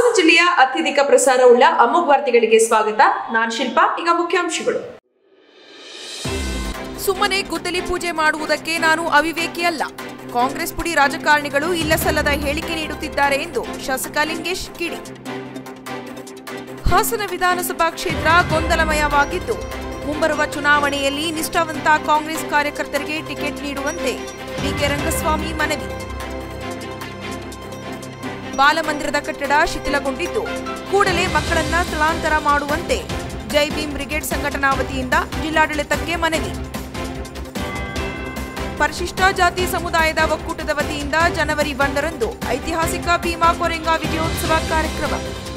ಹಾಸನ ಜಿಲ್ಲೆಯ ಅತ್ಯಧಿಕ ಪ್ರಸಾರವುಳ್ಳ ಅಮೋಘ ವಾರ್ತೆಗಳಿಗೆ ಸ್ವಾಗತ ನಾನ್ ಶಿಲ್ಪಾ ಈಗ ಮುಖ್ಯಾಂಶಗಳು ಸುಮ್ಮನೆ ಗುದ್ದಲಿ ಪೂಜೆ ಮಾಡುವುದಕ್ಕೆ ನಾನು ಅವಿವೇಕಿ ಅಲ್ಲ ಕಾಂಗ್ರೆಸ್ ಪುಡಿ ರಾಜಕಾರಣಿಗಳು ಇಲ್ಲಸಲ್ಲದ ಹೇಳಿಕೆ ನೀಡುತ್ತಿದ್ದಾರೆ ಎಂದು ಶಾಸಕ ಲಿಂಗೇಶ್ ಕಿಡಿ ಹಾಸನ ವಿಧಾನಸಭಾ ಕ್ಷೇತ್ರ ಗೊಂದಲಮಯವಾಗಿದ್ದು ಮುಂಬರುವ ಚುನಾವಣೆಯಲ್ಲಿ ನಿಷ್ಠಾವಂತ ಕಾಂಗ್ರೆಸ್ ಕಾರ್ಯಕರ್ತರಿಗೆ ಟಿಕೆಟ್ ನೀಡುವಂತೆ ಬಿಕೆ ರಂಗಸ್ವಾಮಿ ಮನವಿ ಬಾಲಮಂದಿರದ ಕಟ್ಟಡ ಶಿಥಿಲಗೊಂಡಿದ್ದು ಕೂಡಲೇ ಮಕ್ಕಳನ್ನ ಸ್ಥಳಾಂತರ ಮಾಡುವಂತೆ ಜೈ ಭೀಮ್ ಬ್ರಿಗೇಡ್ ಸಂಘಟನಾ ವತಿಯಿಂದ ಜಿಲ್ಲಾಡಳಿತಕ್ಕೆ ಮನವಿ ಪರಿಶಿಷ್ಟ ಜಾತಿ ಸಮುದಾಯದ ಒಕ್ಕೂಟದ ವತಿಯಿಂದ ಜನವರಿ ಒಂದರಂದು ಐತಿಹಾಸಿಕ ಭೀಮಾ ಕೊರೆಂಗಾ ವಿಜಯೋತ್ಸವ ಕಾರ್ಯಕ್ರಮ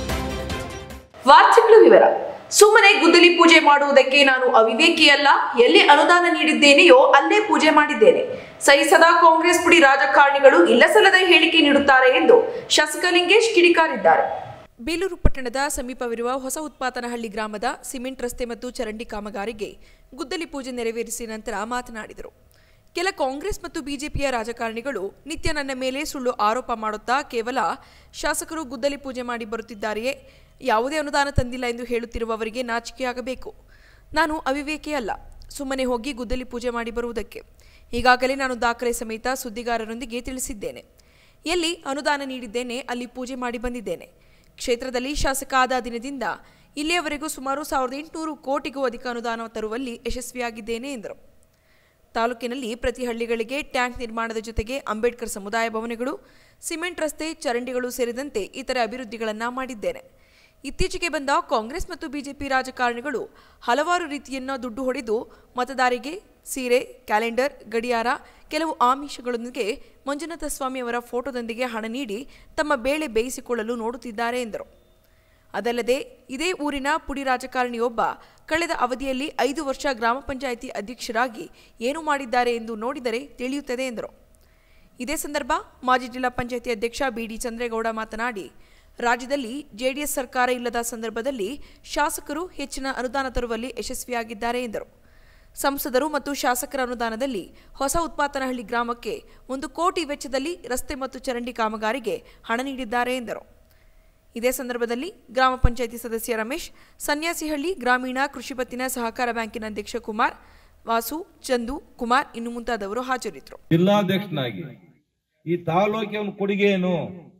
ವಾರ್ತೆಗಳ ವಿವರ ಸುಮ್ಮನೆ ಗುದ್ದಲಿ ಪೂಜೆ ಮಾಡುವುದಕ್ಕೆ ನಾನು ಅವಿವೇಕಿ ಅಲ್ಲ ಎಲ್ಲಿ ಅನುದಾನ ನೀಡಿದ್ದೇನೆಯೋ ಅಲ್ಲೇ ಪೂಜೆ ಮಾಡಿದ್ದೇನೆ ಸಹಿಸದ ಕಾಂಗ್ರೆಸ್ ಪುಡಿ ರಾಜಕಾರಣಿಗಳು ಇಲ್ಲಸಲ್ಲದ ಹೇಳಿಕೆ ನೀಡುತ್ತಾರೆ ಎಂದು ಶಾಸಕ ಲಿಂಗೇಶ್ ಕಿಡಿಕಾರಿದ್ದಾರೆ ಬೇಲೂರು ಪಟ್ಟಣದ ಸಮೀಪವಿರುವ ಹೊಸ ಉತ್ಪಾದನಹಳ್ಳಿ ಗ್ರಾಮದ ಸಿಮೆಂಟ್ ರಸ್ತೆ ಮತ್ತು ಚರಂಡಿ ಕಾಮಗಾರಿಗೆ ಗುದ್ದಲಿ ಪೂಜೆ ನೆರವೇರಿಸಿ ನಂತರ ಮಾತನಾಡಿದರು ಕೆಲ ಕಾಂಗ್ರೆಸ್ ಮತ್ತು ಬಿಜೆಪಿಯ ರಾಜಕಾರಣಿಗಳು ನಿತ್ಯ ನನ್ನ ಮೇಲೆ ಸುಳ್ಳು ಆರೋಪ ಮಾಡುತ್ತಾ ಕೇವಲ ಶಾಸಕರು ಗುದ್ದಲಿ ಪೂಜೆ ಮಾಡಿ ಬರುತ್ತಿದ್ದಾರೆಯೇ ಯಾವುದೇ ಅನುದಾನ ತಂದಿಲ್ಲ ಎಂದು ಹೇಳುತ್ತಿರುವವರಿಗೆ ನಾಚಿಕೆಯಾಗಬೇಕು ನಾನು ಅವಿವೇಕಿ ಅಲ್ಲ ಸುಮ್ಮನೆ ಹೋಗಿ ಗುದ್ದಲಿ ಪೂಜೆ ಮಾಡಿ ಬರುವುದಕ್ಕೆ ಈಗಾಗಲೇ ನಾನು ದಾಖಲೆ ಸಮೇತ ಸುದ್ದಿಗಾರರೊಂದಿಗೆ ತಿಳಿಸಿದ್ದೇನೆ ಎಲ್ಲಿ ಅನುದಾನ ನೀಡಿದ್ದೇನೆ ಅಲ್ಲಿ ಪೂಜೆ ಮಾಡಿ ಬಂದಿದ್ದೇನೆ ಕ್ಷೇತ್ರದಲ್ಲಿ ಶಾಸಕ ಆದ ದಿನದಿಂದ ಇಲ್ಲಿಯವರೆಗೂ ಸುಮಾರು ಸಾವಿರದ ಎಂಟುನೂರು ಕೋಟಿಗೂ ಅಧಿಕ ಅನುದಾನ ತರುವಲ್ಲಿ ಯಶಸ್ವಿಯಾಗಿದ್ದೇನೆ ಎಂದರು ತಾಲೂಕಿನಲ್ಲಿ ಪ್ರತಿ ಹಳ್ಳಿಗಳಿಗೆ ಟ್ಯಾಂಕ್ ನಿರ್ಮಾಣದ ಜೊತೆಗೆ ಅಂಬೇಡ್ಕರ್ ಸಮುದಾಯ ಭವನಗಳು ಸಿಮೆಂಟ್ ರಸ್ತೆ ಚರಂಡಿಗಳು ಸೇರಿದಂತೆ ಇತರೆ ಅಭಿವೃದ್ಧಿಗಳನ್ನು ಮಾಡಿದ್ದೇನೆ ಇತ್ತೀಚೆಗೆ ಬಂದ ಕಾಂಗ್ರೆಸ್ ಮತ್ತು ಬಿಜೆಪಿ ರಾಜಕಾರಣಿಗಳು ಹಲವಾರು ರೀತಿಯನ್ನ ದುಡ್ಡು ಹೊಡೆದು ಮತದಾರಿಗೆ ಸೀರೆ ಕ್ಯಾಲೆಂಡರ್ ಗಡಿಯಾರ ಕೆಲವು ಆಮಿಷಗಳೊಂದಿಗೆ ಮಂಜುನಾಥ ಸ್ವಾಮಿ ಅವರ ಫೋಟೋದೊಂದಿಗೆ ಹಣ ನೀಡಿ ತಮ್ಮ ಬೇಳೆ ಬೇಯಿಸಿಕೊಳ್ಳಲು ನೋಡುತ್ತಿದ್ದಾರೆ ಎಂದರು ಅದಲ್ಲದೆ ಇದೇ ಊರಿನ ಪುಡಿ ರಾಜಕಾರಣಿಯೊಬ್ಬ ಕಳೆದ ಅವಧಿಯಲ್ಲಿ ಐದು ವರ್ಷ ಗ್ರಾಮ ಪಂಚಾಯಿತಿ ಅಧ್ಯಕ್ಷರಾಗಿ ಏನು ಮಾಡಿದ್ದಾರೆ ಎಂದು ನೋಡಿದರೆ ತಿಳಿಯುತ್ತದೆ ಎಂದರು ಇದೇ ಸಂದರ್ಭ ಮಾಜಿ ಜಿಲ್ಲಾ ಪಂಚಾಯಿತಿ ಅಧ್ಯಕ್ಷ ಬಿಡಿ ಚಂದ್ರೇಗೌಡ ಮಾತನಾಡಿ ರಾಜ್ಯದಲ್ಲಿ ಜೆಡಿಎಸ್ ಸರ್ಕಾರ ಇಲ್ಲದ ಸಂದರ್ಭದಲ್ಲಿ ಶಾಸಕರು ಹೆಚ್ಚಿನ ಅನುದಾನ ತರುವಲ್ಲಿ ಯಶಸ್ವಿಯಾಗಿದ್ದಾರೆ ಎಂದರು ಸಂಸದರು ಮತ್ತು ಶಾಸಕರ ಅನುದಾನದಲ್ಲಿ ಹೊಸ ಉತ್ಪಾದನಹಳ್ಳಿ ಗ್ರಾಮಕ್ಕೆ ಒಂದು ಕೋಟಿ ವೆಚ್ಚದಲ್ಲಿ ರಸ್ತೆ ಮತ್ತು ಚರಂಡಿ ಕಾಮಗಾರಿಗೆ ಹಣ ನೀಡಿದ್ದಾರೆ ಎಂದರು ಇದೇ ಸಂದರ್ಭದಲ್ಲಿ ಗ್ರಾಮ ಪಂಚಾಯಿತಿ ಸದಸ್ಯ ರಮೇಶ್ ಸನ್ಯಾಸಿಹಳ್ಳಿ ಗ್ರಾಮೀಣ ಕೃಷಿ ಪತ್ತಿನ ಸಹಕಾರ ಬ್ಯಾಂಕಿನ ಅಧ್ಯಕ್ಷ ಕುಮಾರ್ ವಾಸು ಚಂದು ಕುಮಾರ್ ಇನ್ನು ಮುಂತಾದವರು ಹಾಜರಿದ್ದರು ಜಿಲ್ಲಾಧ್ಯಕ್ಷನಾಗಿ ಈ ತಾಲೂಕಿನ ಕೊಡುಗೆ ಏನು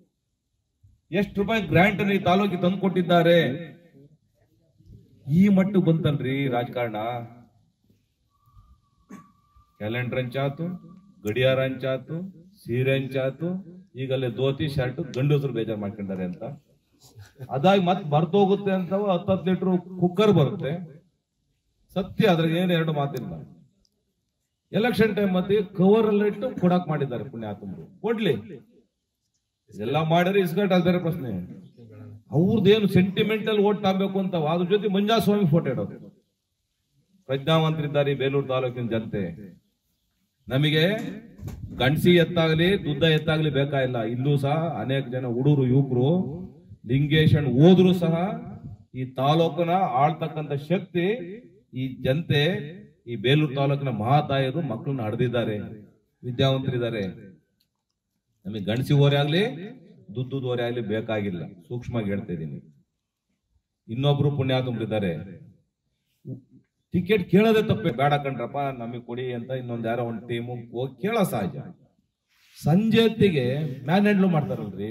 ಎಷ್ಟು ರೂಪಾಯಿ ಗ್ರಾಂಟ್ ಈ ತಾಲೂಕಿಗೆ ತಂದು ಕೊಟ್ಟಿದ್ದಾರೆ ಈ ಮಟ್ಟು ಬಂತನ್ರಿ ರಾಜಕಾರಣ ಕ್ಯಾಲೆಂಡರ್ ಹಂಚಾತು ಗಡಿಯಾರ ಹಂಚಾತು ಸೀರೆ ಹಂಚಾತು ಈಗಲ್ಲೇ ಧೋತಿ ಶರ್ಟ್ ಗಂಡಸರು ಬೇಜಾರು ಮಾಡ್ಕೊಂಡಾರೆ ಅಂತ ಅದಾಗಿ ಮತ್ತೆ ಬರ್ತೋಗುತ್ತೆ ಅಂತ ಹತ್ತು ಹತ್ತು ಲೀಟರ್ ಕುಕ್ಕರ್ ಬರುತ್ತೆ ಸತ್ಯ ಅದ್ರಾಗ ಏನು ಎರಡು ಮಾತಿಲ್ಲ ಎಲೆಕ್ಷನ್ ಟೈಮ್ ಮತ್ತೆ ಕವರ್ ಎಲ್ಲ ಇಟ್ಟು ಕೊಡಾಕ್ ಮಾಡಿದ್ದಾರೆ ಪುಣ್ಯಾತ್ಮರು ಕೊಡ್ಲಿ ಎಲ್ಲ ಮಾಡಿದ್ರೆ ಇಸ್ಕಟ್ ಅದು ಬೇರೆ ಪ್ರಶ್ನೆ ಅವ್ರದ್ದೇನು ಸೆಂಟಿಮೆಂಟಲ್ ಓಟ್ ಆಗ್ಬೇಕು ಅಂತ ಅದ್ರ ಜೊತೆ ಮಂಜಾ ಸ್ವಾಮಿ ಫೋಟೋ ಇಡೋದು ಪ್ರಜ್ಞಾವಂತರಿದ್ದಾರೆ ಈ ಬೇಲೂರು ತಾಲೂಕಿನ ಜನತೆ ನಮಗೆ ಗಂಡಸಿ ಎತ್ತಾಗ್ಲಿ ದುದ್ದ ಎತ್ತಾಗ್ಲಿ ಬೇಕಾಗಿಲ್ಲ ಇಲ್ಲೂ ಸಹ ಅನೇಕ ಜನ ಹುಡುಗರು ಯುವಕರು ಲಿಂಗೇಶನ್ ಹೋದ್ರು ಸಹ ಈ ತಾಲೂಕನ ಆಳ್ತಕ್ಕಂತ ಶಕ್ತಿ ಈ ಜನತೆ ಈ ಬೇಲೂರು ತಾಲೂಕಿನ ಮಹಾತಾಯರು ಮಕ್ಕಳನ್ನ ಹಡ್ದಿದ್ದಾರೆ ವಿದ್ಯಾವಂತರಿದ್ದಾರೆ ನಮಗೆ ಗಣಸಿ ಓರೆ ಆಗ್ಲಿ ದುಡ್ಡು ಓರೆ ಆಗ್ಲಿ ಬೇಕಾಗಿಲ್ಲ ಸೂಕ್ಷ್ಮವಾಗಿ ಹೇಳ್ತಾ ಇದ್ದೀನಿ ಇನ್ನೊಬ್ರು ಪುಣ್ಯಾತುಂಬರಿದ್ದಾರೆ ಟಿಕೆಟ್ ಕೇಳೋದೇ ತಪ್ಪೆ ಬೇಡ ಕಣ್ರಪ್ಪ ನಮಗೆ ಕೊಡಿ ಅಂತ ಇನ್ನೊಂದ್ ಯಾರೋ ಒಂದು ಟೀಮು ಹೋಗಿ ಕೇಳೋ ಸಹಜ ಸಂಜೆ ಹೊತ್ತಿಗೆ ಮ್ಯಾನ್ ಹ್ಯಾಂಡ್ಲು ಮಾಡ್ತಾರಲ್ರಿ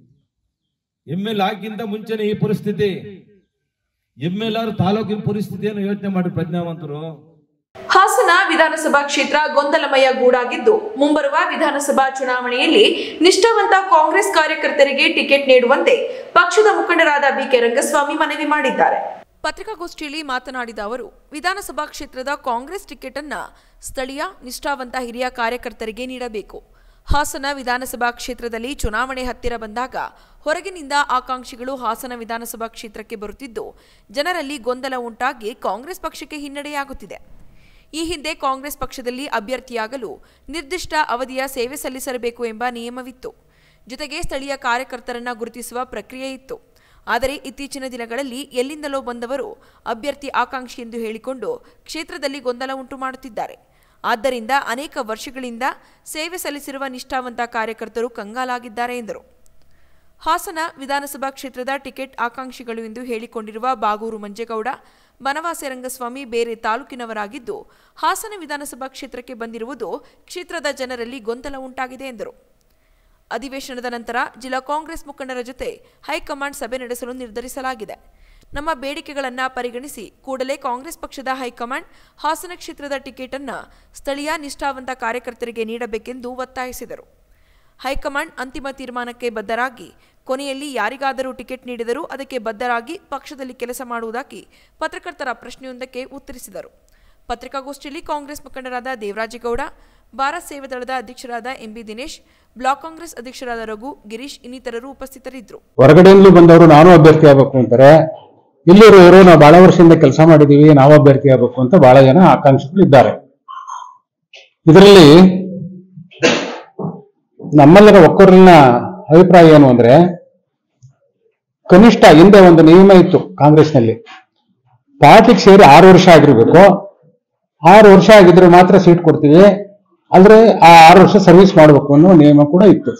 ಎಮ್ ಎಲ್ ಆಗಿಂತ ಮುಂಚೆನೆ ಈ ಪರಿಸ್ಥಿತಿ ಎಮ್ ಎಲ್ ಆರ್ ತಾಲೂಕಿನ ಪರಿಸ್ಥಿತಿಯನ್ನು ಯೋಚನೆ ಮಾಡಿ ಪ್ರಜ್ಞಾವಂತರು ಹಾಸನ ವಿಧಾನಸಭಾ ಕ್ಷೇತ್ರ ಗೊಂದಲಮಯ ಗೂಡಾಗಿದ್ದು ಮುಂಬರುವ ವಿಧಾನಸಭಾ ಚುನಾವಣೆಯಲ್ಲಿ ನಿಷ್ಠಾವಂತ ಕಾಂಗ್ರೆಸ್ ಕಾರ್ಯಕರ್ತರಿಗೆ ಟಿಕೆಟ್ ನೀಡುವಂತೆ ಪಕ್ಷದ ಮುಖಂಡರಾದ ಬಿಕೆ ರಂಗಸ್ವಾಮಿ ಮನವಿ ಮಾಡಿದ್ದಾರೆ ಪತ್ರಿಕಾಗೋಷ್ಠಿಯಲ್ಲಿ ಮಾತನಾಡಿದ ಅವರು ವಿಧಾನಸಭಾ ಕ್ಷೇತ್ರದ ಕಾಂಗ್ರೆಸ್ ಟಿಕೆಟ್ ಅನ್ನ ಸ್ಥಳೀಯ ನಿಷ್ಠಾವಂತ ಹಿರಿಯ ಕಾರ್ಯಕರ್ತರಿಗೆ ನೀಡಬೇಕು ಹಾಸನ ವಿಧಾನಸಭಾ ಕ್ಷೇತ್ರದಲ್ಲಿ ಚುನಾವಣೆ ಹತ್ತಿರ ಬಂದಾಗ ಹೊರಗಿನಿಂದ ಆಕಾಂಕ್ಷಿಗಳು ಹಾಸನ ವಿಧಾನಸಭಾ ಕ್ಷೇತ್ರಕ್ಕೆ ಬರುತ್ತಿದ್ದು ಜನರಲ್ಲಿ ಗೊಂದಲ ಉಂಟಾಗಿ ಕಾಂಗ್ರೆಸ್ ಪಕ್ಷಕ್ಕೆ ಹಿನ್ನಡೆಯಾಗುತ್ತಿದೆ ಈ ಹಿಂದೆ ಕಾಂಗ್ರೆಸ್ ಪಕ್ಷದಲ್ಲಿ ಅಭ್ಯರ್ಥಿಯಾಗಲು ನಿರ್ದಿಷ್ಟ ಅವಧಿಯ ಸೇವೆ ಸಲ್ಲಿಸಬೇಕು ಎಂಬ ನಿಯಮವಿತ್ತು ಜೊತೆಗೆ ಸ್ಥಳೀಯ ಕಾರ್ಯಕರ್ತರನ್ನ ಗುರುತಿಸುವ ಪ್ರಕ್ರಿಯೆ ಇತ್ತು ಆದರೆ ಇತ್ತೀಚಿನ ದಿನಗಳಲ್ಲಿ ಎಲ್ಲಿಂದಲೋ ಬಂದವರು ಅಭ್ಯರ್ಥಿ ಆಕಾಂಕ್ಷಿ ಎಂದು ಹೇಳಿಕೊಂಡು ಕ್ಷೇತ್ರದಲ್ಲಿ ಗೊಂದಲ ಉಂಟು ಮಾಡುತ್ತಿದ್ದಾರೆ ಆದ್ದರಿಂದ ಅನೇಕ ವರ್ಷಗಳಿಂದ ಸೇವೆ ಸಲ್ಲಿಸಿರುವ ನಿಷ್ಠಾವಂತ ಕಾರ್ಯಕರ್ತರು ಕಂಗಾಲಾಗಿದ್ದಾರೆ ಎಂದರು ಹಾಸನ ವಿಧಾನಸಭಾ ಕ್ಷೇತ್ರದ ಟಿಕೆಟ್ ಆಕಾಂಕ್ಷಿಗಳು ಎಂದು ಹೇಳಿಕೊಂಡಿರುವ ಬಾಗೂರು ಮಂಜೇಗೌಡ ಬನವಾಸಿ ರಂಗಸ್ವಾಮಿ ಬೇರೆ ತಾಲೂಕಿನವರಾಗಿದ್ದು ಹಾಸನ ವಿಧಾನಸಭಾ ಕ್ಷೇತ್ರಕ್ಕೆ ಬಂದಿರುವುದು ಕ್ಷೇತ್ರದ ಜನರಲ್ಲಿ ಗೊಂದಲ ಉಂಟಾಗಿದೆ ಎಂದರು ಅಧಿವೇಶನದ ನಂತರ ಜಿಲ್ಲಾ ಕಾಂಗ್ರೆಸ್ ಮುಖಂಡರ ಜೊತೆ ಹೈಕಮಾಂಡ್ ಸಭೆ ನಡೆಸಲು ನಿರ್ಧರಿಸಲಾಗಿದೆ ನಮ್ಮ ಬೇಡಿಕೆಗಳನ್ನು ಪರಿಗಣಿಸಿ ಕೂಡಲೇ ಕಾಂಗ್ರೆಸ್ ಪಕ್ಷದ ಹೈಕಮಾಂಡ್ ಹಾಸನ ಕ್ಷೇತ್ರದ ಟಿಕೆಟ್ ಅನ್ನು ಸ್ಥಳೀಯ ನಿಷ್ಠಾವಂತ ಕಾರ್ಯಕರ್ತರಿಗೆ ನೀಡಬೇಕೆಂದು ಒತ್ತಾಯಿಸಿದರು ಹೈಕಮಾಂಡ್ ಅಂತಿಮ ತೀರ್ಮಾನಕ್ಕೆ ಬದ್ಧರಾಗಿ ಕೊನೆಯಲ್ಲಿ ಯಾರಿಗಾದರೂ ಟಿಕೆಟ್ ನೀಡಿದರೂ ಅದಕ್ಕೆ ಬದ್ಧರಾಗಿ ಪಕ್ಷದಲ್ಲಿ ಕೆಲಸ ಮಾಡುವುದಾಗಿ ಪತ್ರಕರ್ತರ ಪ್ರಶ್ನೆಯೊಂದಕ್ಕೆ ಉತ್ತರಿಸಿದರು ಪತ್ರಿಕಾಗೋಷ್ಠಿಯಲ್ಲಿ ಕಾಂಗ್ರೆಸ್ ಮುಖಂಡರಾದ ದೇವರಾಜೇಗೌಡ ಭಾರತ್ ಸೇವಾ ದಳದ ಅಧ್ಯಕ್ಷರಾದ ಎಂಬಿ ದಿನೇಶ್ ಬ್ಲಾಕ್ ಕಾಂಗ್ರೆಸ್ ಅಧ್ಯಕ್ಷರಾದ ರಘು ಗಿರೀಶ್ ಇನ್ನಿತರರು ಉಪಸ್ಥಿತರಿದ್ದರು ಹೊರಗಡೆಯಿಂದಲೂ ಬಂದವರು ನಾನು ಅಭ್ಯರ್ಥಿ ಆಗ್ಬೇಕು ಅಂತಾರೆ ಇಲ್ಲಿರುವವರು ನಾವು ಬಹಳ ವರ್ಷದಿಂದ ಕೆಲಸ ಮಾಡಿದೀವಿ ನಾವು ಅಭ್ಯರ್ಥಿ ಆಗ್ಬೇಕು ಅಂತ ಬಹಳ ಜನ ಆಕಾಂಕ್ಷಿಗಳು ಇದ್ದಾರೆ ಇದರಲ್ಲಿ ನಮ್ಮೆಲ್ಲರ ಒಕ್ಕೂರಿನ ಅಭಿಪ್ರಾಯ ಏನು ಅಂದ್ರೆ ಕನಿಷ್ಠ ಹಿಂದೆ ಒಂದು ನಿಯಮ ಇತ್ತು ಕಾಂಗ್ರೆಸ್ನಲ್ಲಿ ಪಾರ್ಟಿಗೆ ಸೇರಿ ಆರು ವರ್ಷ ಆಗಿರ್ಬೇಕು ಆರು ವರ್ಷ ಆಗಿದ್ರೆ ಮಾತ್ರ ಸೀಟ್ ಕೊಡ್ತೀವಿ ಆದ್ರೆ ಆ ಆರು ವರ್ಷ ಸರ್ವಿಸ್ ಮಾಡಬೇಕು ಅನ್ನೋ ನಿಯಮ ಕೂಡ ಇತ್ತು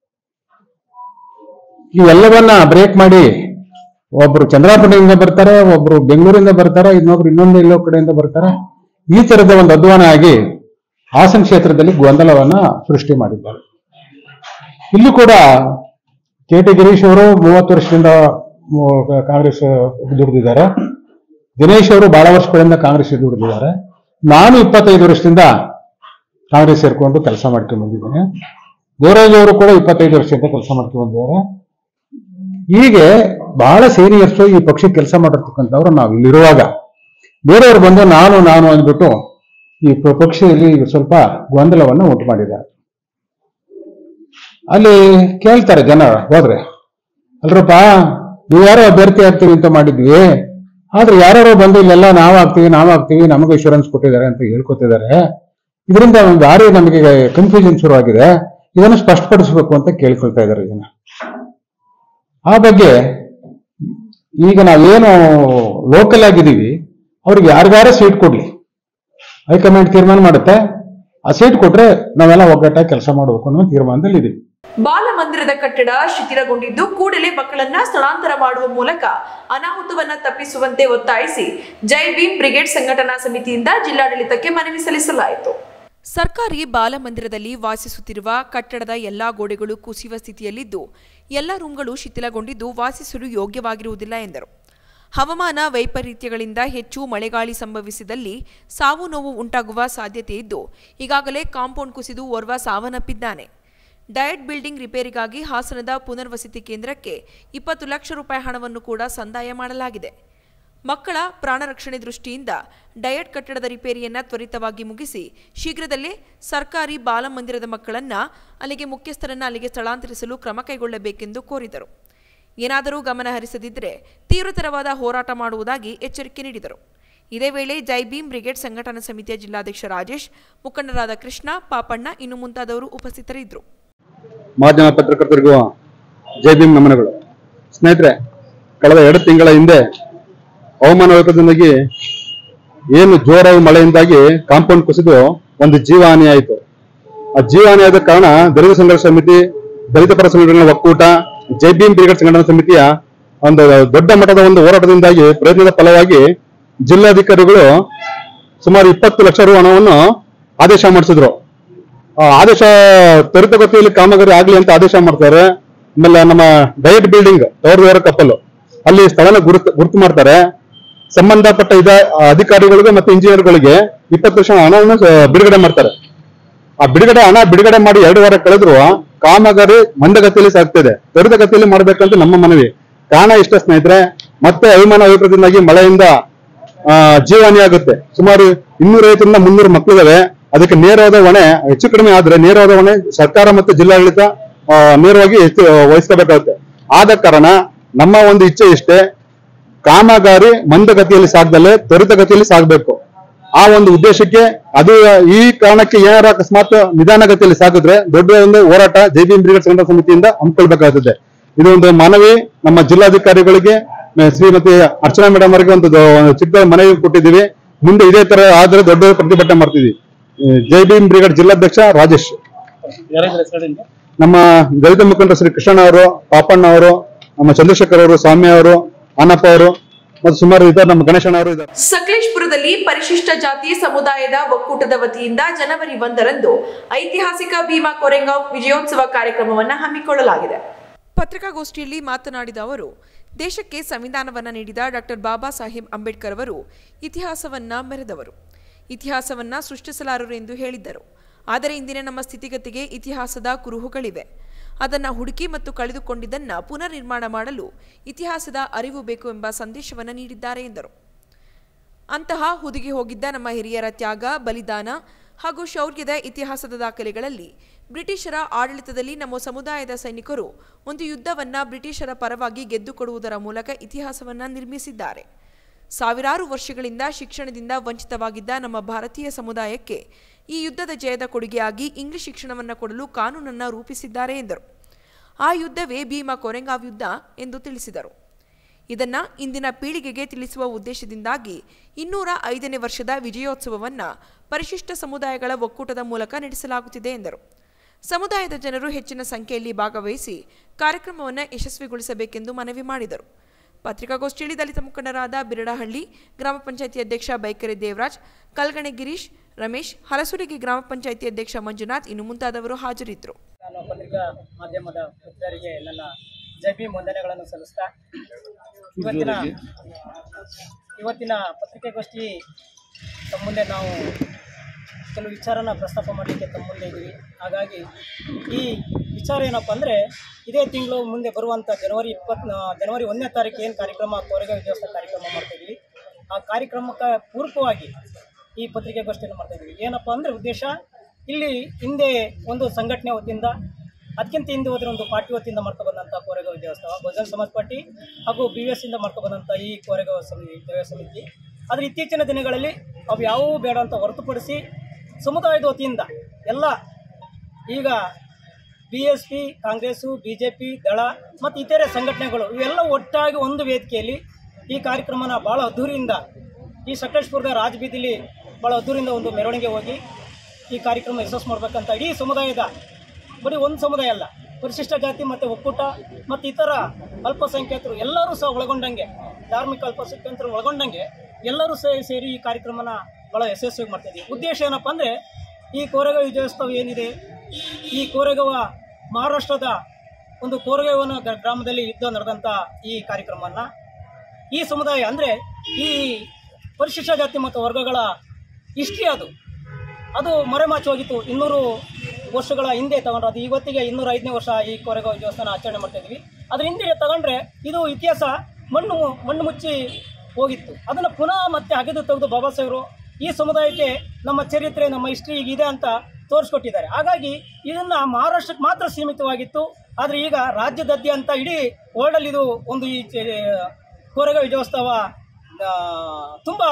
ಇವೆಲ್ಲವನ್ನ ಬ್ರೇಕ್ ಮಾಡಿ ಒಬ್ರು ಚಂದ್ರಾಪುರದಿಂದ ಬರ್ತಾರೆ ಒಬ್ರು ಬೆಂಗಳೂರಿಂದ ಬರ್ತಾರೆ ಇನ್ನೊಬ್ರು ಇನ್ನೊಂದು ಎಲ್ಲೋ ಕಡೆಯಿಂದ ಬರ್ತಾರೆ ಈ ತರದ ಒಂದು ಅಧ್ವಾನ ಆಗಿ ಹಾಸನ ಕ್ಷೇತ್ರದಲ್ಲಿ ಗೊಂದಲವನ್ನ ಸೃಷ್ಟಿ ಮಾಡಿದ್ದಾರೆ ಇಲ್ಲೂ ಕೂಡ ಕೆ ಟಿ ಗಿರೀಶ್ ಅವರು ಮೂವತ್ತು ವರ್ಷದಿಂದ ಮು- ಕಾಂಗ್ರೆಸ್ ದುಡಿದಿದ್ದಾರೆ ದಿನೇಶ್ ಅವರು ಬಹಳ ವರ್ಷಗಳಿಂದ ಕಾಂಗ್ರೆಸ್ ದುಡಿದಿದ್ದಾರೆ ನಾನು ಇಪ್ಪತ್ತೈದು ವರ್ಷದಿಂದ ಕಾಂಗ್ರೆಸ್ ಸೇರ್ಕೊಂಡು ಕೆಲಸ ಮಾಡ್ಕೊಂಡು ಬಂದಿದ್ದೇನೆ ದೇವರಾಜ್ ಅವರು ಕೂಡ ಇಪ್ಪತ್ತೈದು ವರ್ಷದಿಂದ ಕೆಲಸ ಮಾಡ್ಕೊಂಡು ಬಂದಿದ್ದಾರೆ ಹೀಗೆ ಬಹಳ ಸೀನಿಯರ್ಸ್ ಈ ಪಕ್ಷಕ್ಕೆ ಕೆಲಸ ಮಾಡಿರ್ತಕ್ಕಂಥವ್ರು ನಾವು ಇಲ್ಲಿರುವಾಗ ಬೇರೆಯವರು ಬಂದು ನಾನು ನಾನು ಅಂದ್ಬಿಟ್ಟು ಈ ಪ- ಪಕ್ಷದಲ್ಲಿ ಸ್ವಲ್ಪ ಗೊಂದಲವನ್ನು ಉಂಟು ಮಾಡಿದ್ದಾರೆ ಅಲ್ಲಿ ಕೇಳ್ತಾರೆ ಜನ ಹೋದ್ರೆ ಅಲ್ರಪ್ಪ ನೀವು ಯಾರೋ ಅಭ್ಯರ್ಥಿ ಆಗ್ತೀವಿ ಅಂತ ಮಾಡಿದ್ವಿ ಆದ್ರೆ ಯಾರ್ಯಾರೋ ಬಂದು ಇಲ್ಲೆಲ್ಲ ನಾವು ಆಗ್ತೀವಿ ನಾವು ಆಗ್ತೀವಿ ನಮಗೆ ಇನ್ಶೂರೆನ್ಸ್ ಕೊಟ್ಟಿದ್ದಾರೆ ಅಂತ ಹೇಳ್ಕೊತಿದ್ದಾರೆ ಇದರಿಂದ ಒಂದು ಭಾರಿ ನಮಗೆ ಕನ್ಫ್ಯೂಷನ್ ಶುರುವಾಗಿದೆ ಇದನ್ನು ಸ್ಪಷ್ಟಪಡಿಸಬೇಕು ಅಂತ ಕೇಳ್ಕೊಳ್ತಾ ಇದ್ದಾರೆ ಜನ ಆ ಬಗ್ಗೆ ಈಗ ನಾವೇನು ಲೋಕಲ್ ಆಗಿದ್ದೀವಿ ಅವ್ರಿಗೆ ಯಾರಿಗಾರ ಸೀಟ್ ಕೊಡ್ಲಿ ಹೈಕಮಾಂಡ್ ತೀರ್ಮಾನ ಮಾಡುತ್ತೆ ಆ ಸೀಟ್ ಕೊಟ್ರೆ ನಾವೆಲ್ಲ ಒಗ್ಗಟ್ಟಾಗಿ ಕೆಲಸ ಮಾಡಬೇಕು ಅನ್ನೋ ತೀರ್ಮಾನದಲ್ಲಿ ಇದೀವಿ ಬಾಲಮಂದಿರದ ಕಟ್ಟಡ ಶಿಥಿಲಗೊಂಡಿದ್ದು ಕೂಡಲೇ ಮಕ್ಕಳನ್ನ ಸ್ಥಳಾಂತರ ಮಾಡುವ ಮೂಲಕ ಅನಾಹುತವನ್ನ ತಪ್ಪಿಸುವಂತೆ ಒತ್ತಾಯಿಸಿ ಜೈ ಭೀಮ್ ಬ್ರಿಗೇಡ್ ಸಂಘಟನಾ ಸಮಿತಿಯಿಂದ ಜಿಲ್ಲಾಡಳಿತಕ್ಕೆ ಮನವಿ ಸಲ್ಲಿಸಲಾಯಿತು ಸರ್ಕಾರಿ ಬಾಲಮಂದಿರದಲ್ಲಿ ವಾಸಿಸುತ್ತಿರುವ ಕಟ್ಟಡದ ಎಲ್ಲಾ ಗೋಡೆಗಳು ಕುಸಿಯುವ ಸ್ಥಿತಿಯಲ್ಲಿದ್ದು ಎಲ್ಲ ರೂಂಗಳು ಶಿಥಿಲಗೊಂಡಿದ್ದು ವಾಸಿಸಲು ಯೋಗ್ಯವಾಗಿರುವುದಿಲ್ಲ ಎಂದರು ಹವಾಮಾನ ವೈಪರೀತ್ಯಗಳಿಂದ ಹೆಚ್ಚು ಮಳೆಗಾಳಿ ಸಂಭವಿಸಿದಲ್ಲಿ ಸಾವು ನೋವು ಉಂಟಾಗುವ ಸಾಧ್ಯತೆ ಇದ್ದು ಈಗಾಗಲೇ ಕಾಂಪೌಂಡ್ ಕುಸಿದು ಓರ್ವ ಸಾವನ್ನಪ್ಪಿದ್ದಾನೆ ಡಯಟ್ ಬಿಲ್ಡಿಂಗ್ ರಿಪೇರಿಗಾಗಿ ಹಾಸನದ ಪುನರ್ವಸತಿ ಕೇಂದ್ರಕ್ಕೆ ಇಪ್ಪತ್ತು ಲಕ್ಷ ರೂಪಾಯಿ ಹಣವನ್ನು ಕೂಡ ಸಂದಾಯ ಮಾಡಲಾಗಿದೆ ಮಕ್ಕಳ ಪ್ರಾಣ ರಕ್ಷಣೆ ದೃಷ್ಟಿಯಿಂದ ಡಯಟ್ ಕಟ್ಟಡದ ರಿಪೇರಿಯನ್ನ ತ್ವರಿತವಾಗಿ ಮುಗಿಸಿ ಶೀಘ್ರದಲ್ಲೇ ಸರ್ಕಾರಿ ಬಾಲಮಂದಿರದ ಮಕ್ಕಳನ್ನ ಅಲ್ಲಿಗೆ ಮುಖ್ಯಸ್ಥರನ್ನ ಅಲ್ಲಿಗೆ ಸ್ಥಳಾಂತರಿಸಲು ಕ್ರಮ ಕೈಗೊಳ್ಳಬೇಕೆಂದು ಕೋರಿದರು ಏನಾದರೂ ಗಮನ ಹರಿಸದಿದ್ದರೆ ತೀವ್ರತರವಾದ ಹೋರಾಟ ಮಾಡುವುದಾಗಿ ಎಚ್ಚರಿಕೆ ನೀಡಿದರು ಇದೇ ವೇಳೆ ಜೈ ಭೀಮ್ ಬ್ರಿಗೇಡ್ ಸಂಘಟನಾ ಸಮಿತಿಯ ಜಿಲ್ಲಾಧ್ಯಕ್ಷ ರಾಜೇಶ್ ಮುಖಂಡರಾದ ಕೃಷ್ಣ ಪಾಪಣ್ಣ ಇನ್ನು ಮುಂತಾದವರು ಉಪಸ್ಥಿತರಿದ್ದರು ಮಾಧ್ಯಮ ಪತ್ರಕರ್ತರಿಗೂ ಜೈ ಭೀಮ್ ನಮನಗಳು ಸ್ನೇಹಿತರೆ ಕಳೆದ ಎರಡು ತಿಂಗಳ ಹಿಂದೆ ಹವಾಮಾನ ವೈಪರೀತ್ಯದಿಂದಾಗಿ ಏನು ಜೋರಾಗಿ ಮಳೆಯಿಂದಾಗಿ ಕಾಂಪೌಂಡ್ ಕುಸಿದು ಒಂದು ಜೀವಹಾನಿ ಆಯಿತು ಆ ಜೀವಹಾನಿ ಆದ ಕಾರಣ ದಲಿತ ಸಂಘರ್ಷ ಸಮಿತಿ ದಲಿತ ಪರ ಸಂಘಟನೆಗಳ ಒಕ್ಕೂಟ ಜೈ ಭೀಮ್ ಬ್ರಿಗೇಡ್ ಸಂಘಟನಾ ಸಮಿತಿಯ ಒಂದು ದೊಡ್ಡ ಮಟ್ಟದ ಒಂದು ಹೋರಾಟದಿಂದಾಗಿ ಪ್ರಯತ್ನದ ಫಲವಾಗಿ ಜಿಲ್ಲಾಧಿಕಾರಿಗಳು ಸುಮಾರು ಇಪ್ಪತ್ತು ಲಕ್ಷ ರು ಹಣವನ್ನು ಆದೇಶ ಮಾಡಿಸಿದ್ರು ಆ ಆದೇಶ ತ್ವರಿತಗತಿಯಲ್ಲಿ ಕಾಮಗಾರಿ ಆಗ್ಲಿ ಅಂತ ಆದೇಶ ಮಾಡ್ತಾರೆ ಆಮೇಲೆ ನಮ್ಮ ಡಯಟ್ ಬಿಲ್ಡಿಂಗ್ ಟವರ್ ಕಪ್ಪಲ್ ಅಲ್ಲಿ ಸ್ಥಳನ ಗುರುತು ಗುರುತು ಮಾಡ್ತಾರೆ ಸಂಬಂಧಪಟ್ಟ ಇದ ಅಧಿಕಾರಿಗಳಿಗೆ ಮತ್ತೆ ಇಂಜಿನಿಯರ್ಗಳಿಗೆ ಇಪ್ಪತ್ತು ಲಕ್ಷ ಹಣವನ್ನು ಆ, ಬಿಡುಗಡೆ ಮಾಡ್ತಾರೆ ಆ ಬಿಡುಗಡೆ ಹಣ ಬಿಡುಗಡೆ ಮಾಡಿ ಎರಡು ವಾರ ಕಳೆದ್ರು ಕಾಮಗಾರಿ ಮಂದಗತಿಯಲ್ಲಿ ಸಾಗ್ತಿದೆ ತ್ವರಿತಗತಿಯಲ್ಲಿ ಮಾಡ್ಬೇಕಂತ ನಮ್ಮ ಮನವಿ ಕಾರಣ ಇಷ್ಟ ಸ್ನೇಹಿತರೆ ಮತ್ತೆ ಹವಾಮಾನ ವೈಪರೀತ್ಯದಿಂದಾಗಿ ಮಳೆಯಿಂದ ಆ, ಜೀವಹಾನಿ ಆಗುತ್ತೆ ಸುಮಾರು ಇನ್ನೂರೈವತ್ತರಿಂದ ಮುನ್ನೂರು ಮಕ್ಕಳಿದಾವೆ ಅದಕ್ಕೆ ನೇರವಾದ ಹೊಣೆ ಹೆಚ್ಚು ಕಡಿಮೆ ಆದ್ರೆ ನೇರವಾದ ಹೊಣೆ ಸರ್ಕಾರ ಮತ್ತು ಜಿಲ್ಲಾಡಳಿತ ಆ, ನೇರವಾಗಿ ಹೆಚ್ಚು ವಹಿಸ್ಕೋಬೇಕಾಗುತ್ತೆ ಆದ ಕಾರಣ ನಮ್ಮ ಒಂದು ಇಚ್ಛೆ ಇಷ್ಟೇ ಕಾಮಗಾರಿ ಮಂದಗತಿಯಲ್ಲಿ ಸಾಗದಲ್ಲೇ ತ್ವರಿತಗತಿಯಲ್ಲಿ ಸಾಗಬೇಕು ಆ ಒಂದು ಉದ್ದೇಶಕ್ಕೆ ಅದು ಈ ಕಾರಣಕ್ಕೆ ಏನಾರ ಅಕಸ್ಮಾತ್ ನಿಧಾನಗತಿಯಲ್ಲಿ ಸಾಗಿದ್ರೆ ದೊಡ್ಡ ಒಂದು ಹೋರಾಟ ಜೈ ಭೀಮ್ ಬ್ರಿಗೇಡ್ ಸಂಘಟನಾ ಸಮಿತಿಯಿಂದ ಹಮ್ಮಿಕೊಳ್ಬೇಕಾಗುತ್ತದೆ ಇದು ಒಂದು ಮನವಿ ನಮ್ಮ ಜಿಲ್ಲಾಧಿಕಾರಿಗಳಿಗೆ ಆ, ಶ್ರೀಮತಿ ಅರ್ಚನಾ ಮೇಡಮ್ ಅವರಿಗೆ ಒಂದು ದೊ- ಒಂದು ಚಿಕ್ಕ ಮನವಿ ಕೊಟ್ಟಿದ್ದೀವಿ ಮುಂದೆ ಇದೇ ತರ ಆದ್ರೆ ದೊಡ್ಡ ಪ್ರತಿಭಟನೆ ಮಾಡ್ತಿದ್ವಿ ಆ, ಜೈ ಭೀಮ್ ಬ್ರಿಗೇಡ್ ಜಿಲ್ಲಾಧ್ಯಕ್ಷ ರಾಜೇಶ್ ನಮ್ಮ ದಲಿತ ಮುಖಂಡರು ಶ್ರೀ ಕೃಷ್ಣಣ್ಣ ಅವರು ಪಾಪಣ್ಣ ಅವರು ನಮ್ಮ ಚಂದ್ರಶೇಖರ್ ಅವರು ಸ್ವಾಮಿ ಅವರು ಆನಪ್ಪ ಅವರು ಮತ್ತು ಸುಮಾರು ಇದ್ದಾರೆ ನಮ್ಮ ಗಣೇಶಣ್ಣ ಅವರು ಇದ್ದಾರೆ ಸಕಲೇಶ್ಪುರದಲ್ಲಿ ಪರಿಶಿಷ್ಟ ಜಾತಿ ಸಮುದಾಯದ ಒಕ್ಕೂಟದ ವತಿಯಿಂದ ಜನವರಿ ಒಂದರಂದು ಐತಿಹಾಸಿಕ ಭೀಮಾ ಕೊರೆಂಗಾವ್ ವಿಜಯೋತ್ಸವ ಕಾರ್ಯಕ್ರಮವನ್ನು ಹಮ್ಮಿಕೊಳ್ಳಲಾಗಿದೆ ಪತ್ರಿಕಾಗೋಷ್ಠಿಯಲ್ಲಿ ಮಾತನಾಡಿದ ಅವರು ದೇಶಕ್ಕೆ ಸಂವಿಧಾನವನ್ನ ನೀಡಿದ ಡಾಕ್ಟರ್ ಬಾಬಾ ಸಾಹೇಬ್ ಅಂಬೇಡ್ಕರ್ ಅವರು ಇತಿಹಾಸವನ್ನ ಮೆರೆದವರು ಇತಿಹಾಸವನ್ನ ಸೃಷ್ಟಿಸಲಾರರು ಎಂದು ಹೇಳಿದ್ದರು ಆದರೆ ಇಂದಿನ ನಮ್ಮ ಸ್ಥಿತಿಗತಿಗೆ ಇತಿಹಾಸದ ಕುರುಹುಗಳಿವೆ ಅದನ್ನ ಹುಡುಕಿ ಮತ್ತು ಕಳೆದುಕೊಂಡಿದ್ದನ್ನ ಪುನರ್ ನಿರ್ಮಾಣ ಮಾಡಲು ಇತಿಹಾಸದ ಅರಿವು ಬೇಕು ಎಂಬ ಸಂದೇಶವನ್ನು ನೀಡಿದ್ದಾರೆ ಎಂದರು ಅಂತಹ ಹುದುಗಿ ಹೋಗಿದ್ದ ನಮ್ಮ ಹಿರಿಯರ ತ್ಯಾಗ ಬಲಿದಾನ ಹಾಗೂ ಶೌರ್ಯದ ಇತಿಹಾಸದ ದಾಖಲೆಗಳಲ್ಲಿ ಬ್ರಿಟಿಷರ ಆಡಳಿತದಲ್ಲಿ ನಮ್ಮ ಸಮುದಾಯದ ಸೈನಿಕರು ಒಂದು ಯುದ್ಧವನ್ನ ಬ್ರಿಟಿಷರ ಪರವಾಗಿ ಗೆದ್ದುಕೊಡುವುದರ ಮೂಲಕ ಇತಿಹಾಸವನ್ನ ನಿರ್ಮಿಸಿದ್ದಾರೆ ಸಾವಿರಾರು ವರ್ಷಗಳಿಂದ ಶಿಕ್ಷಣದಿಂದ ವಂಚಿತವಾಗಿದ್ದ ನಮ್ಮ ಭಾರತೀಯ ಸಮುದಾಯಕ್ಕೆ ಈ ಯುದ್ಧದ ಜಯದ ಕೊಡುಗೆಯಾಗಿ ಇಂಗ್ಲಿಷ್ ಶಿಕ್ಷಣವನ್ನು ಕೊಡಲು ಕಾನೂನನ್ನು ರೂಪಿಸಿದ್ದಾರೆ ಎಂದರು ಆ ಯುದ್ಧವೇ ಭೀಮಾ ಕೊರೆಂಗಾವ್ ಯುದ್ಧ ಎಂದು ತಿಳಿಸಿದರು ಇದನ್ನ ಇಂದಿನ ಪೀಳಿಗೆಗೆ ತಿಳಿಸುವ ಉದ್ದೇಶದಿಂದಾಗಿ ಇನ್ನೂರ ಐದನೇ ವರ್ಷದ ವಿಜಯೋತ್ಸವವನ್ನ ಪರಿಶಿಷ್ಟ ಸಮುದಾಯಗಳ ಒಕ್ಕೂಟದ ಮೂಲಕ ನಡೆಸಲಾಗುತ್ತಿದೆ ಎಂದರು ಸಮುದಾಯದ ಜನರು ಹೆಚ್ಚಿನ ಸಂಖ್ಯೆಯಲ್ಲಿ ಭಾಗವಹಿಸಿ ಕಾರ್ಯಕ್ರಮವನ್ನು ಯಶಸ್ವಿಗೊಳಿಸಬೇಕೆಂದು ಮನವಿ ಮಾಡಿದರು ಪತ್ರಿಕಾಗೋಷ್ಠಿಯಲ್ಲಿ ದಲಿತ ಮುಖಂಡರಾದ ಬಿರಡಹಳ್ಳಿ ಗ್ರಾಮ ಪಂಚಾಯಿತಿ ಅಧ್ಯಕ್ಷ ಬೈಕೆರೆ ದೇವರಾಜ್ ಕಲ್ಗಣೆ ಗಿರೀಶ್ ರಮೇಶ್ ಹಲಸುರಿಗೆ ಗ್ರಾಮ ಪಂಚಾಯಿತಿ ಅಧ್ಯಕ್ಷ ಮಂಜುನಾಥ್ ಇನ್ನು ಮುಂತಾದವರು ಹಾಜರಿದ್ದರು ನಾನು ಪತ್ರಿಕಾ ಮಾಧ್ಯಮದ ಮಿತ್ರರಿಗೆ ನನ್ನ ಜೈ ಭೀಮ್ ವಂದನೆಗಳನ್ನು ಸಲ್ಲಿಸ್ತಾ ಇವತ್ತಿನ ಇವತ್ತಿನ ಪತ್ರಿಕಾಗೋಷ್ಠಿ ತಮ್ಮ ಮುಂದೆ ನಾವು ಕೆಲವು ವಿಚಾರನ ಪ್ರಸ್ತಾಪ ಮಾಡಲಿಕ್ಕೆ ತಮ್ಮ ಮುಂದೆ ಇದ್ದೀವಿ ಹಾಗಾಗಿ ಈ ವಿಚಾರ ಏನಪ್ಪ ಅಂದರೆ ಇದೇ ತಿಂಗಳು ಮುಂದೆ ಬರುವಂಥ ಜನವರಿ ಇಪ್ಪತ್ ಜನವರಿ ಒಂದನೇ ತಾರೀಕು ಏನು ಕಾರ್ಯಕ್ರಮ ಕೋರೆಗ ವಿಜಯೋತ್ಸವ ಕಾರ್ಯಕ್ರಮ ಮಾಡ್ತಾಯಿದ್ದೀವಿ ಆ ಕಾರ್ಯಕ್ರಮಕ್ಕೆ ಪೂರಕವಾಗಿ ಈ ಪತ್ರಿಕಾಗೋಷ್ಠಿಯನ್ನು ಮಾಡ್ತಾಯಿದ್ದೀವಿ ಏನಪ್ಪ ಅಂದರೆ ಉದ್ದೇಶ ಇಲ್ಲಿ ಹಿಂದೆ ಒಂದು ಸಂಘಟನೆ ವತಿಯಿಂದ ಅದಕ್ಕಿಂತ ಹಿಂದೆ ಹೋದ್ರೆ ಒಂದು ಪಾರ್ಟಿ ವತಿಯಿಂದ ಮಾಡ್ಕೊ ಬಂದಂಥ ಕೋರೆಗಾಂವ್ ದೇವಸ್ಥಾನ ಬಹುಜನ ಸಮಾಜ್ ಪಾರ್ಟಿ ಹಾಗೂ ಬಿ ಎಸ್ ಇಂದ ಮಾಡ್ಕೊ ಬಂದಂಥ ಈ ಕೋರೆಗಾಂವ್ ಸಮಿತಿ ದೇವ ಸಮಿತಿ ಆದರೆ ಇತ್ತೀಚಿನ ದಿನಗಳಲ್ಲಿ ಅವು ಯಾವುವೂ ಬೇಡ ಅಂತ ಹೊರತುಪಡಿಸಿ ಸಮುದಾಯದ ವತಿಯಿಂದ ಎಲ್ಲ ಈಗ B S P Congress B J P Dal ಮತ್ತು ಇತರೆ ಸಂಘಟನೆಗಳು ಇವೆಲ್ಲ ಒಟ್ಟಾಗಿ ಒಂದು ವೇದಿಕೆಯಲ್ಲಿ ಈ ಕಾರ್ಯಕ್ರಮನ ಭಾಳ ಅದ್ಧೂರಿಯಿಂದ ಈ ಸಕಲೇಶ್ಪುರದ ರಾಜಬೀದಿಲಿ ಭಾಳ ಅದ್ಧೂರಿಯಿಂದ ಒಂದು ಮೆರವಣಿಗೆ ಹೋಗಿ ಈ ಕಾರ್ಯಕ್ರಮ ಯಶಸ್ಸು ಮಾಡಬೇಕಂತ ಇಡೀ ಸಮುದಾಯದ ಬರೀ ಒಂದು ಸಮುದಾಯ ಅಲ್ಲ ಪರಿಶಿಷ್ಟ ಜಾತಿ ಮತ್ತು ಒಕ್ಕೂಟ ಮತ್ತು ಇತರ ಅಲ್ಪಸಂಖ್ಯಾತರು ಎಲ್ಲರೂ ಸಹ ಒಳಗೊಂಡಂಗೆ ಧಾರ್ಮಿಕ ಅಲ್ಪಸಂಖ್ಯಾತರು ಒಳಗೊಂಡಂಗೆ ಎಲ್ಲರೂ ಸೇ ಸೇರಿ ಈ ಕಾರ್ಯಕ್ರಮನ ಭಾಳ ಯಶಸ್ವಿಯಾಗಿ ಮಾಡ್ತಿದ್ದೀವಿ ಉದ್ದೇಶ ಏನಪ್ಪ ಅಂದರೆ ಈ ಕೋರೆಗಾಂವ್ ವಿಜಯೋತ್ಸವ ಏನಿದೆ ಈ ಕೋರೆಗಾಂವ ಮಹಾರಾಷ್ಟ್ರದ ಒಂದು ಕೋರೆಗಾಂವನ ಗ- ಗ್ರಾಮದಲ್ಲಿ ಯುದ್ಧ ನಡೆದಂಥ ಈ ಕಾರ್ಯಕ್ರಮವನ್ನು ಈ ಸಮುದಾಯ ಅಂದರೆ ಈ ಪರಿಶಿಷ್ಟ ಜಾತಿ ಮತ್ತು ವರ್ಗಗಳ ಹಿಸ್ಟ್ರಿ ಅದು ಅದು ಮರೆಮಾಚಿ ಹೋಗಿತ್ತು ಇನ್ನೂರು ವರ್ಷಗಳ ಹಿಂದೆ ತಗೊಂಡ್ರೆ ಅದು ಇವತ್ತಿಗೆ ಇನ್ನೂರ ಐದನೇ ವರ್ಷ ಈ ಕೊರೆಗಾಂವ್ ವಿಜಯೋತ್ಸವನ ಆಚರಣೆ ಮಾಡ್ತಾ ಇದ್ವಿ ಅದ್ರ ಹಿಂದೆ ತಗೊಂಡ್ರೆ ಇದು ಇತಿಹಾಸ ಮಣ್ಣು ಮಣ್ಣು ಮುಚ್ಚಿ ಹೋಗಿತ್ತು ಅದನ್ನು ಪುನಃ ಮತ್ತೆ ಅಗೆದು ತೆಗೆದು ಬಾಬಾ ಸಾಹೇಬರು ಈ ಸಮುದಾಯಕ್ಕೆ ನಮ್ಮ ಚರಿತ್ರೆ ನಮ್ಮ ಹಿಸ್ಟ್ರಿ ಈಗಿದೆ ಅಂತ ತೋರಿಸ್ಕೊಟ್ಟಿದ್ದಾರೆ ಹಾಗಾಗಿ ಇದನ್ನು ಮಹಾರಾಷ್ಟ್ರಕ್ಕೆ ಮಾತ್ರ ಸೀಮಿತವಾಗಿತ್ತು ಆದರೆ ಈಗ ರಾಜ್ಯದಾದ್ಯಂತ ಇಡೀ ವರ್ಲ್ಡಲ್ಲಿ ಇದು ಒಂದು ಈ ಚೆ- ಕೋರೆಗಾಂವ್ ವಿಜಯೋತ್ಸವ ಆ, ತುಂಬ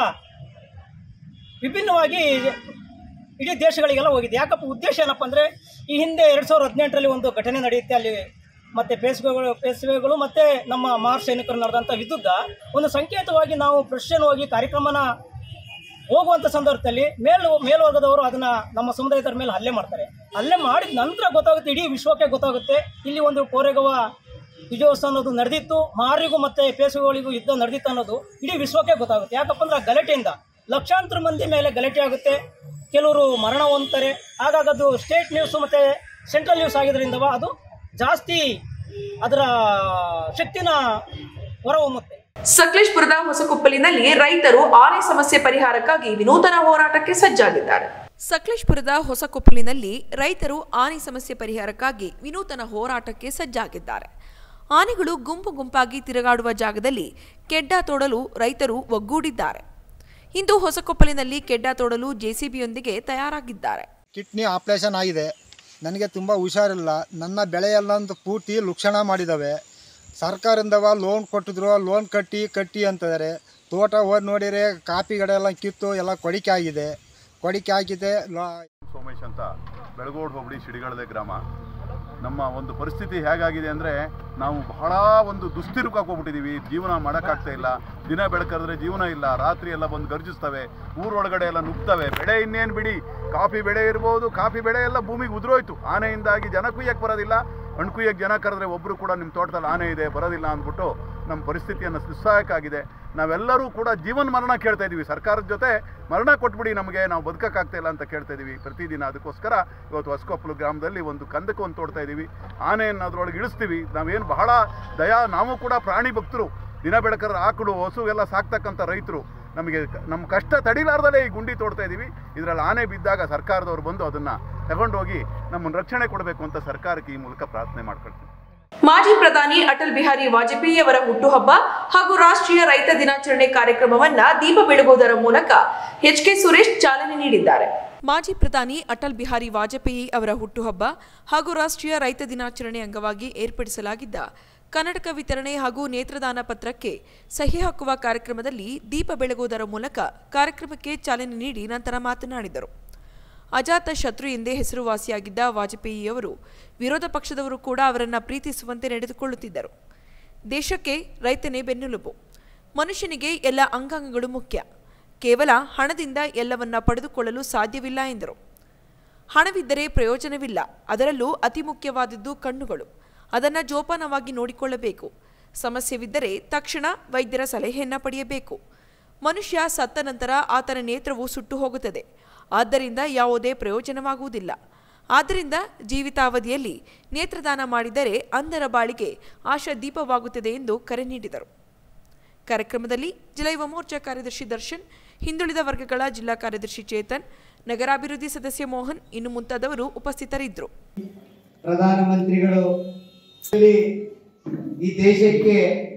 ವಿಭಿನ್ನವಾಗಿ ಇಡೀ ದೇಶಗಳಿಗೆಲ್ಲ ಹೋಗಿದೆ ಯಾಕಪ್ಪ ಉದ್ದೇಶ ಏನಪ್ಪ ಅಂದರೆ ಈ ಹಿಂದೆ ಎರಡು ಸಾವಿರದ ಹದಿನೆಂಟರಲ್ಲಿ ಒಂದು ಘಟನೆ ನಡೆಯುತ್ತೆ ಅಲ್ಲಿ ಮತ್ತು ಪೇಸ್ವೆಗಳು ಪೇಸ್ವೆಗಳು ಮತ್ತು ನಮ್ಮ ಮಹಾರ್ ಸೈನಿಕರು ನಡೆದಂಥ ವಿರುದ್ಧ ಒಂದು ಸಂಕೇತವಾಗಿ ನಾವು ಪ್ರಶ್ನೆ ಹೋಗಿ ಕಾರ್ಯಕ್ರಮನ ಹೋಗುವಂಥ ಸಂದರ್ಭದಲ್ಲಿ ಮೇಲು ಮೇಲ್ವರ್ಗದವರು ಅದನ್ನು ನಮ್ಮ ಸಮುದಾಯದ ಮೇಲೆ ಹಲ್ಲೆ ಮಾಡ್ತಾರೆ ಹಲ್ಲೆ ಮಾಡಿದ ನಂತರ ಗೊತ್ತಾಗುತ್ತೆ ಇಡೀ ವಿಶ್ವಕ್ಕೆ ಗೊತ್ತಾಗುತ್ತೆ ಇಲ್ಲಿ ಒಂದು ಕೋರೆಗವ ವಿಜಯೋತ್ಸವ ಅನ್ನೋದು ನಡೆದಿತ್ತು ಮಾರಿಗೂ ಮತ್ತು ಪೇಸುಗಳಿಗೂ ಯುದ್ಧ ನಡೆದಿತ್ತು ಅನ್ನೋದು ಇಡೀ ವಿಶ್ವಕ್ಕೆ ಗೊತ್ತಾಗುತ್ತೆ ಯಾಕಪ್ಪ ಅಂದ್ರೆ ಆ ಗಲಾಟೆಯಿಂದ ಲಕ್ಷಾಂತರ ಮಂದಿ ಮೇಲೆ ಗಲಾಟೆ ಆಗುತ್ತೆ ಕೆಲವರು ಮರಣ ಹೊಂದ್ತಾರೆ ಹಾಗಾಗಿ ಅದು ಸ್ಟೇಟ್ ನ್ಯೂಸ್ ಮತ್ತು ಸೆಂಟ್ರಲ್ ನ್ಯೂಸ್ ಆಗಿದ್ರಿಂದವ ಅದು ಜಾಸ್ತಿ ಅದರ ಶಕ್ತಿನ ಹೊರಹೊಮ್ಮುತ್ತೆ ಸಕಲೇಶ್ಪುರದ ಹೊಸಕೊಪ್ಪಲಿನಲ್ಲಿ ರೈತರು ಆನೆ ಸಮಸ್ಯೆ ಪರಿಹಾರಕ್ಕಾಗಿ ವಿನೂತನ ಹೋರಾಟಕ್ಕೆ ಸಜ್ಜಾಗಿದ್ದಾರೆ ಸಕಲೇಶ್ಪುರದ ಹೊಸಕೊಪ್ಪಲಿನಲ್ಲಿ ರೈತರು ಆನೆ ಸಮಸ್ಯೆ ಪರಿಹಾರಕ್ಕಾಗಿ ವಿನೂತನ ಹೋರಾಟಕ್ಕೆ ಸಜ್ಜಾಗಿದ್ದಾರೆ ಆನೆಗಳು ಗುಂಪು ಗುಂಪಾಗಿ ತಿರುಗಾಡುವ ಜಾಗದಲ್ಲಿ ಕೆಡ್ಡ ತೋಡಲು ರೈತರು ಒಗ್ಗೂಡಿದ್ದಾರೆ ಇಂದು ಹೊಸಕೊಪ್ಪಲಿನಲ್ಲಿ ಕೆಡ್ಡ ತೋಡಲು ಜೆಸಿಬಿಯೊಂದಿಗೆ ತಯಾರಾಗಿದ್ದಾರೆ ಕಿಡ್ನಿ ಆಪ್ರೇಷನ್ ಆಗಿದೆ ನನಗೆ ತುಂಬ ಹುಷಾರಿಲ್ಲ ನನ್ನ ಬೆಳೆಯೆಲ್ಲ ಒಂದು ಪೂರ್ತಿ ಲುಕ್ಷಣ ಮಾಡಿದ್ದಾವೆ ಸರ್ಕಾರದಿಂದವ ಲೋನ್ ಕೊಟ್ಟಿದ್ರು ಲೋನ್ ಕಟ್ಟಿ ಕಟ್ಟಿ ಅಂತಿದ್ದಾರೆ ತೋಟ ಹೋಗಿ ನೋಡಿದರೆ ಕಾಪಿ ಗಿಡ ಎಲ್ಲ ಕಿತ್ತು ಎಲ್ಲ ಕೊಡಿಕೆ ಆಗಿದೆ ಕೊಡಿಕೆ ಆಗಿದೆ ಲಾ ಸೋಮೇಶ್ ಅಂತ ಬೆಳಗೋಡು ಹೋಬಳಿ ಸಿಡಿಗಳದೆ ಗ್ರಾಮ ನಮ್ಮ ಒಂದು ಪರಿಸ್ಥಿತಿ ಹೇಗಾಗಿದೆ ಅಂದರೆ ನಾವು ಬಹಳ ಒಂದು ದುಸ್ಥಿರಕ್ಕೆ ಹೋಗ್ಬಿಟ್ಟಿದ್ದೀವಿ ಜೀವನ ಮಾಡೋಕ್ಕಾಗ್ತಾ ಇಲ್ಲ ದಿನ ಬೆಳಕಂದ್ರೆ ಜೀವನ ಇಲ್ಲ ರಾತ್ರಿ ಎಲ್ಲ ಬಂದು ಗರ್ಜಿಸ್ತವೆ ಊರೊಳಗಡೆ ಎಲ್ಲ ನುಗ್ತವೆ ಬೆಳೆ ಇನ್ನೇನು ಬಿಡಿ ಕಾಫಿ ಬೆಳೆ ಇರ್ಬೋದು ಕಾಫಿ ಬೆಳೆ ಎಲ್ಲ ಭೂಮಿಗೆ ಉದುರೋಯ್ತು ಆನೆಯಿಂದಾಗಿ ಜನ ಕುಯ್ಯಕ್ಕೆ ಬರೋದಿಲ್ಲ ಹಣ್ಣು ಕುಯ್ಯಕ್ಕೆ ಜನ ಕರೆದ್ರೆ ಒಬ್ಬರು ಕೂಡ ನಿಮ್ಮ ತೋಟದಲ್ಲಿ ಆನೆ ಇದೆ ಬರೋದಿಲ್ಲ ಅಂದ್ಬಿಟ್ಟು ನಮ್ಮ ಪರಿಸ್ಥಿತಿಯನ್ನು ನಿಸ್ಸಹಾಯಕಾಗಿದೆ ನಾವೆಲ್ಲರೂ ಕೂಡ ಜೀವನ ಮರಣ ಕೇಳ್ತಾ ಇದ್ದೀವಿ ಸರ್ಕಾರದ ಜೊತೆ ಮರಣ ಕೊಟ್ಬಿಡಿ ನಮಗೆ ನಾವು ಬದುಕಕ್ಕಾಗ್ತಾ ಇಲ್ಲ ಅಂತ ಕೇಳ್ತಾ ಇದ್ದೀವಿ ಪ್ರತಿದಿನ ಅದಕ್ಕೋಸ್ಕರ ಇವತ್ತು ಹೊಸಕೊಪ್ಪಲು ಗ್ರಾಮದಲ್ಲಿ ಒಂದು ಕಂದಕ್ಕೆ ಒಂದು ತೋಡ್ತಾ ಇದ್ದೀವಿ ಆನೆಯನ್ನು ಅದರೊಳಗೆ ಇಳಿಸ್ತೀವಿ ನಾವೇನು ಬಹಳ ದಯಾ ನಾವು ಕೂಡ ಪ್ರಾಣಿ ಭಕ್ತರು ದಿನ ಬೆಳಕರ ಆಕಳು ಹಸು ಎಲ್ಲ ಸಾಕ್ತಕ್ಕಂಥ ರೈತರು ನಮಗೆ ಕ- ನಮ್ಮ ಕಷ್ಟ ತಡಿಲಾರ್ದಲೇ ಈ ಗುಂಡಿ ತೋಡ್ತಾ ಇದ್ದೀವಿ ಇದರಲ್ಲಿ ಆನೆ ಬಿದ್ದಾಗ ಸರ್ಕಾರದವ್ರು ಬಂದು ಅದನ್ನು ತಗೊಂಡೋಗಿ ನಮ್ಮನ್ನು ರಕ್ಷಣೆ ಕೊಡಬೇಕು ಅಂತ ಸರ್ಕಾರಕ್ಕೆ ಈ ಮೂಲಕ ಪ್ರಾರ್ಥನೆ ಮಾಡ್ಕೊಳ್ತೀವಿ ಮಾಜಿ ಪ್ರಧಾನಿ ಅಟಲ್ ಬಿಹಾರಿ ವಾಜಪೇಯಿ ಅವರ ಹುಟ್ಟುಹಬ್ಬ ಹಾಗೂ ರಾಷ್ಟ್ರೀಯ ರೈತ ದಿನಾಚರಣೆ ಕಾರ್ಯಕ್ರಮವನ್ನ ದೀಪ ಬೆಳಗುವುದರ ಮೂಲಕ ಎಚ್ ಕೆ ಸುರೇಶ್ ಚಾಲನೆ ನೀಡಿದ್ದಾರೆ ಮಾಜಿ ಪ್ರಧಾನಿ ಅಟಲ್ ಬಿಹಾರಿ ವಾಜಪೇಯಿ ಅವರ ಹುಟ್ಟುಹಬ್ಬ ಹಾಗೂ ರಾಷ್ಟ್ರೀಯ ರೈತ ದಿನಾಚರಣೆ ಅಂಗವಾಗಿ ಏರ್ಪಡಿಸಲಾಗಿದ್ದ ಕನ್ನಡಕ ವಿತರಣೆ ಹಾಗೂ ನೇತ್ರದಾನ ಪತ್ರಕ್ಕೆ ಸಹಿ ಹಾಕುವ ಕಾರ್ಯಕ್ರಮದಲ್ಲಿ ದೀಪ ಬೆಳಗುವುದರ ಮೂಲಕ ಕಾರ್ಯಕ್ರಮಕ್ಕೆ ಚಾಲನೆ ನೀಡಿ ನಂತರ ಮಾತನಾಡಿದರು ಅಜಾತ ಶತ್ರು ಎಂದೇ ಹೆಸರುವಾಸಿಯಾಗಿದ್ದ ವಾಜಪೇಯಿಯವರು ವಿರೋಧ ಪಕ್ಷದವರು ಕೂಡ ಅವರನ್ನು ಪ್ರೀತಿಸುವಂತೆ ನಡೆದುಕೊಳ್ಳುತ್ತಿದ್ದರು ದೇಶಕ್ಕೆ ರೈತನೇ ಬೆನ್ನೆಲುಬು ಮನುಷ್ಯನಿಗೆ ಎಲ್ಲ ಅಂಗಾಂಗಗಳು ಮುಖ್ಯ ಕೇವಲ ಹಣದಿಂದ ಎಲ್ಲವನ್ನ ಪಡೆದುಕೊಳ್ಳಲು ಸಾಧ್ಯವಿಲ್ಲ ಎಂದರು ಹಣವಿದ್ದರೆ ಪ್ರಯೋಜನವಿಲ್ಲ ಅದರಲ್ಲೂ ಅತಿ ಮುಖ್ಯವಾದದ್ದು ಕಣ್ಣುಗಳು ಅದನ್ನು ಜೋಪಾನವಾಗಿ ನೋಡಿಕೊಳ್ಳಬೇಕು ಸಮಸ್ಯೆವಿದ್ದರೆ ತಕ್ಷಣ ವೈದ್ಯರ ಸಲಹೆಯನ್ನು ಪಡೆಯಬೇಕು ಮನುಷ್ಯ ಸತ್ತ ನಂತರ ಆತನ ನೇತ್ರವು ಸುಟ್ಟು ಹೋಗುತ್ತದೆ ಆದ್ದರಿಂದ ಯಾವುದೇ ಪ್ರಯೋಜನವಾಗುವುದಿಲ್ಲ ಆದ್ದರಿಂದ ಜೀವಿತಾವಧಿಯಲ್ಲಿ ನೇತ್ರದಾನ ಮಾಡಿದರೆ ಅಂಧರ ಬಾಳಿಗೆ ಆಶಾ ದೀಪವಾಗುತ್ತದೆ ಎಂದು ಕರೆ ನೀಡಿದರು ಕಾರ್ಯಕ್ರಮದಲ್ಲಿ ಜಿಲ್ಲಾ ಯುವ ಮೋರ್ಚಾ ಕಾರ್ಯದರ್ಶಿ ದರ್ಶನ್ ಹಿಂದುಳಿದ ವರ್ಗಗಳ ಜಿಲ್ಲಾ ಕಾರ್ಯದರ್ಶಿ ಚೇತನ್ ನಗರಾಭಿವೃದ್ಧಿ ಸದಸ್ಯ ಮೋಹನ್ ಇನ್ನು ಮುಂತಾದವರು ಉಪಸ್ಥಿತರಿದ್ದರು ಪ್ರಧಾನಮಂತ್ರಿಗಳು ಇಲ್ಲಿ ಈ ದೇಶಕ್ಕೆ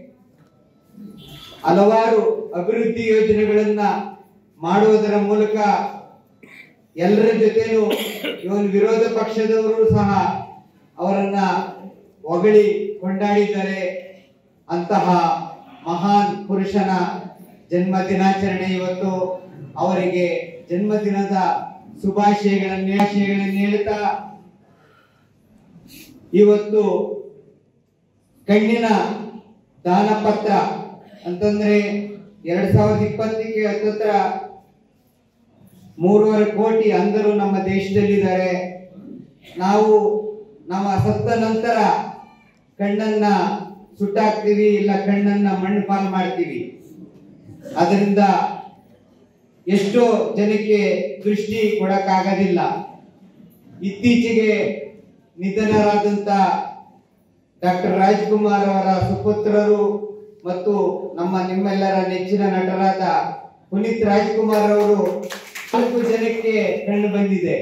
ಹಲವಾರು ಅಭಿವೃದ್ಧಿ ಯೋಜನೆಗಳನ್ನ ಮಾಡುವುದರ ಮೂಲಕ ಎಲ್ಲರ ಜೊತೆನೂ ಇವನ್ ವಿರೋಧ ಪಕ್ಷದವರು ಸಹ ಅವರನ್ನ ಹೊಗಳಿ ಕೊಂಡಾಡಿದ್ದಾರೆ ಅಂತಹ ಮಹಾನ್ ಪುರುಷನ ಜನ್ಮ ದಿನಾಚರಣೆ ಇವತ್ತು ಅವರಿಗೆ ಜನ್ಮದಿನದ ಶುಭಾಶಯಗಳನ್ನು ಆಶಯಗಳನ್ನು ಹೇಳ್ತಾ ಇವತ್ತು ಕಣ್ಣಿನ ದಾನಪತ್ರ ಅಂತಂದ್ರೆ ಎರಡ್ ಸಾವಿರದ ಇಪ್ಪತ್ತಕ್ಕೆ ಹತ್ತತ್ರ ಮೂರುವರೆ ಕೋಟಿ ಅಂಧರು ನಮ್ಮ ದೇಶದಲ್ಲಿದ್ದಾರೆ ನಾವು ನಮ್ಮ ಸತ್ತ ನಂತರ ಕಣ್ಣನ್ನ ಸುಟ್ಟಾಕ್ತೀವಿ ಇಲ್ಲ ಕಣ್ಣನ್ನ ಮಣ್ಣು ಪಾಲು ಮಾಡ್ತೀವಿ ಅದರಿಂದ ಎಷ್ಟೋ ಜನಕ್ಕೆ ದೃಷ್ಟಿ ಕೊಡಕ್ಕಾಗೋದಿಲ್ಲ ಇತ್ತೀಚೆಗೆ ನಿಧನರಾದಂತ ಡಾಕ್ಟರ್ ರಾಜ್ಕುಮಾರ್ ಅವರ ಸುಪುತ್ರರು ಮತ್ತು ನಮ್ಮ ನಿಮ್ಮೆಲ್ಲರ ನೆಚ್ಚಿನ ನಟರಾದ ಪುನೀತ್ ರಾಜ್ಕುಮಾರ್ ಅವರು ನಾಲ್ಕು ಜನಕ್ಕೆ ಕಣ್ಣು ಬಂದಿದೆ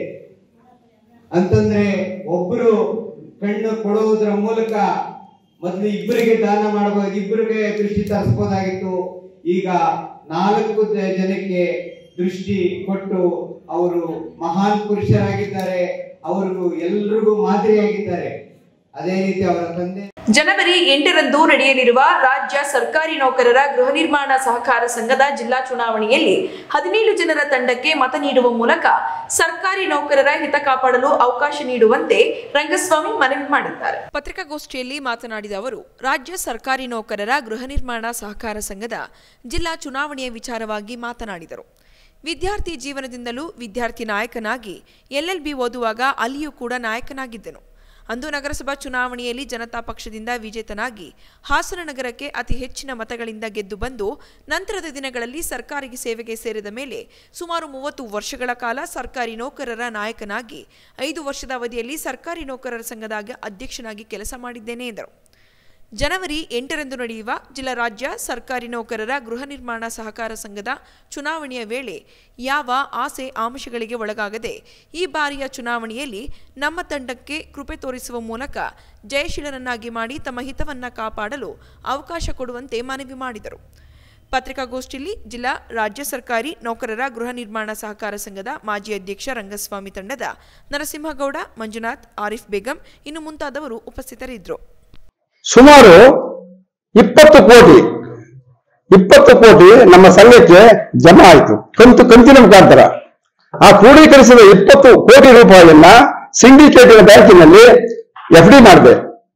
ಅಂತಂದ್ರೆ ಒಬ್ಬರು ಕಣ್ಣು ಕೊಡುವುದರ ಮೂಲಕ ಮೊದಲು ಇಬ್ಬರಿಗೆ ದಾನ ಮಾಡಬಹುದು ಇಬ್ಬರಿಗೆ ದೃಷ್ಟಿ ತರಿಸಬಹುದಾಗಿತ್ತು ಈಗ ನಾಲ್ಕು ಜ- ಜನಕ್ಕೆ ದೃಷ್ಟಿ ಕೊಟ್ಟು ಅವರು ಮಹಾನ್ ಪುರುಷರಾಗಿದ್ದಾರೆ ಅವರು ಎಲ್ರಿಗೂ ಮಾದರಿಯಾಗಿದ್ದಾರೆ ಅದೇ ರೀತಿ ಅವರ ತಂದೆ ಜನವರಿ ಎಂಟರಂದು ನಡೆಯಲಿರುವ ರಾಜ್ಯ ಸರ್ಕಾರಿ ನೌಕರರ ಗೃಹ ನಿರ್ಮಾಣ ಸಹಕಾರ ಸಂಘದ ಜಿಲ್ಲಾ ಚುನಾವಣೆಯಲ್ಲಿ ಹದಿನೇಳು ಜನರ ತಂಡಕ್ಕೆ ಮತ ನೀಡುವ ಮೂಲಕ ಸರ್ಕಾರಿ ನೌಕರರ ಹಿತ ಕಾಪಾಡಲು ಅವಕಾಶ ನೀಡುವಂತೆ ರಂಗಸ್ವಾಮಿ ಮನವಿ ಮಾಡಿದ್ದಾರೆ ಪತ್ರಿಕಾಗೋಷ್ಠಿಯಲ್ಲಿ ಮಾತನಾಡಿದ ಅವರು ರಾಜ್ಯ ಸರ್ಕಾರಿ ನೌಕರರ ಗೃಹ ನಿರ್ಮಾಣ ಸಹಕಾರ ಸಂಘದ ಜಿಲ್ಲಾ ಚುನಾವಣೆಯ ವಿಚಾರವಾಗಿ ಮಾತನಾಡಿದರು ವಿದ್ಯಾರ್ಥಿ ಜೀವನದಿಂದಲೂ ವಿದ್ಯಾರ್ಥಿ ನಾಯಕನಾಗಿ ಎಲ್ಎಲ್ಬಿ ಓದುವಾಗ ಅಲ್ಲಿಯೂ ಕೂಡ ನಾಯಕನಾಗಿದ್ದೆನು ಅಂದು ನಗರಸಭಾ ಚುನಾವಣೆಯಲ್ಲಿ ಜನತಾ ಪಕ್ಷದಿಂದ ವಿಜೇತನಾಗಿ ಹಾಸನ ನಗರಕ್ಕೆ ಅತಿ ಹೆಚ್ಚಿನ ಮತಗಳಿಂದ ಗೆದ್ದು ಬಂದು ನಂತರದ ದಿನಗಳಲ್ಲಿ ಸರ್ಕಾರಿ ಸೇವೆಗೆ ಸೇರಿದ ಮೇಲೆ ಸುಮಾರು ಮೂವತ್ತು ವರ್ಷಗಳ ಕಾಲ ಸರ್ಕಾರಿ ನೌಕರರ ನಾಯಕನಾಗಿ ಐದು ವರ್ಷದ ಅವಧಿಯಲ್ಲಿ ಸರ್ಕಾರಿ ನೌಕರರ ಸಂಘದ ಅಧ್ಯಕ್ಷನಾಗಿ ಕೆಲಸ ಮಾಡಿದ್ದೇನೆ ಎಂದರು ಜನವರಿ ಎಂಟರಂದು ನಡೆಯುವ ಜಿಲ್ಲಾ ರಾಜ್ಯ ಸರ್ಕಾರಿ ನೌಕರರ ಗೃಹ ನಿರ್ಮಾಣ ಸಹಕಾರ ಸಂಘದ ಚುನಾವಣೆಯ ವೇಳೆ ಯಾವ ಆಸೆ ಆಮಿಷಗಳಿಗೆ ಒಳಗಾಗದೆ ಈ ಬಾರಿಯ ಚುನಾವಣೆಯಲ್ಲಿ ನಮ್ಮ ತಂಡಕ್ಕೆ ಕೃಪೆ ತೋರಿಸುವ ಮೂಲಕ ಜಯಶೀಲನನ್ನಾಗಿ ಮಾಡಿ ತಮ್ಮ ಹಿತವನ್ನ ಕಾಪಾಡಲು ಅವಕಾಶ ಕೊಡುವಂತೆ ಮನವಿ ಮಾಡಿದರು ಪತ್ರಿಕಾಗೋಷ್ಠಿಯಲ್ಲಿ ಜಿಲ್ಲಾ ರಾಜ್ಯ ಸರ್ಕಾರಿ ನೌಕರರ ಗೃಹ ನಿರ್ಮಾಣ ಸಹಕಾರ ಸಂಘದ ಮಾಜಿ ಅಧ್ಯಕ್ಷ ರಂಗಸ್ವಾಮಿ ತಂಡದ ನರಸಿಂಹಗೌಡ ಮಂಜುನಾಥ್ ಆರಿಫ್ ಬೇಗಂ ಇನ್ನು ಮುಂತಾದವರು ಉಪಸ್ಥಿತರಿದ್ದರು ಸುಮಾರು ಇಪ್ಪತ್ತು ಕೋಟಿ ಇಪ್ಪತ್ತು ಕೋಟಿ ನಮ್ಮ ಸಂಘಕ್ಕೆ ಜಮಾ ಆಯಿತು ಕಂತು ಕಂತಿನ ಮುಖಾಂತರ ಆ ಕ್ರೋಢೀಕರಿಸಿದ ಇಪ್ಪತ್ತು ಕೋಟಿ ರೂಪಾಯಿಯನ್ನ ಸಿಂಡಿಕೇಟಿನ ಬ್ಯಾಂಕಿನಲ್ಲಿ ಎಫ್ ಡಿ ಮಾಡಿದೆ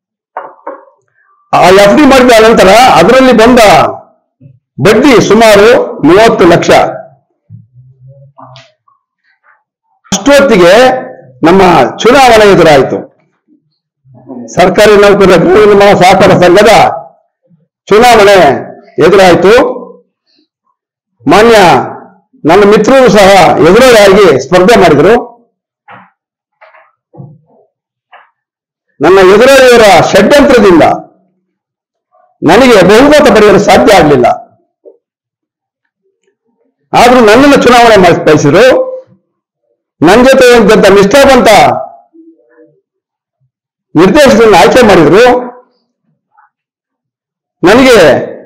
ಆ ಎಫ್ ಡಿ ಮಾಡಿದ ನಂತರ ಅದರಲ್ಲಿ ಬಂದ ಬಡ್ಡಿ ಸುಮಾರು ಮೂವತ್ತು ಲಕ್ಷ ಅಷ್ಟೊತ್ತಿಗೆ ನಮ್ಮ ಚುನಾವಣೆ ಎದುರಾಯಿತು ಸರ್ಕಾರಿ ನೌಕರರ ಗೃಹ ನಿರ್ಮಾಣ ಸಹಕಾರ ಸಂಘದ ಚುನಾವಣೆ ಎದುರಾಯಿತು ಮಾನ್ಯ ನನ್ನ ಮಿತ್ರರು ಸಹ ಎದುರಾಗಿ ಸ್ಪರ್ಧೆ ಮಾಡಿದರು ನನ್ನ ಎದುರಾಳಿಯವರ ಷಡ್ಯಂತ್ರದಿಂದ ನನಗೆ ಬಹುಮತ ಪಡೆಯಲು ಸಾಧ್ಯ ಆಗಲಿಲ್ಲ ಆದ್ರೂ ನನ್ನನ್ನು ಚುನಾವಣೆ ಮಾಡಿ ಬಯಸಿದ್ರು ನನ್ನ ಜೊತೆ ಇದ್ದಂತ ನಿಷ್ಠಾವಂತ ನಿರ್ದೇಶಕರನ್ನು ಆಯ್ಕೆ ಮಾಡಿದ್ರು ನನಗೆ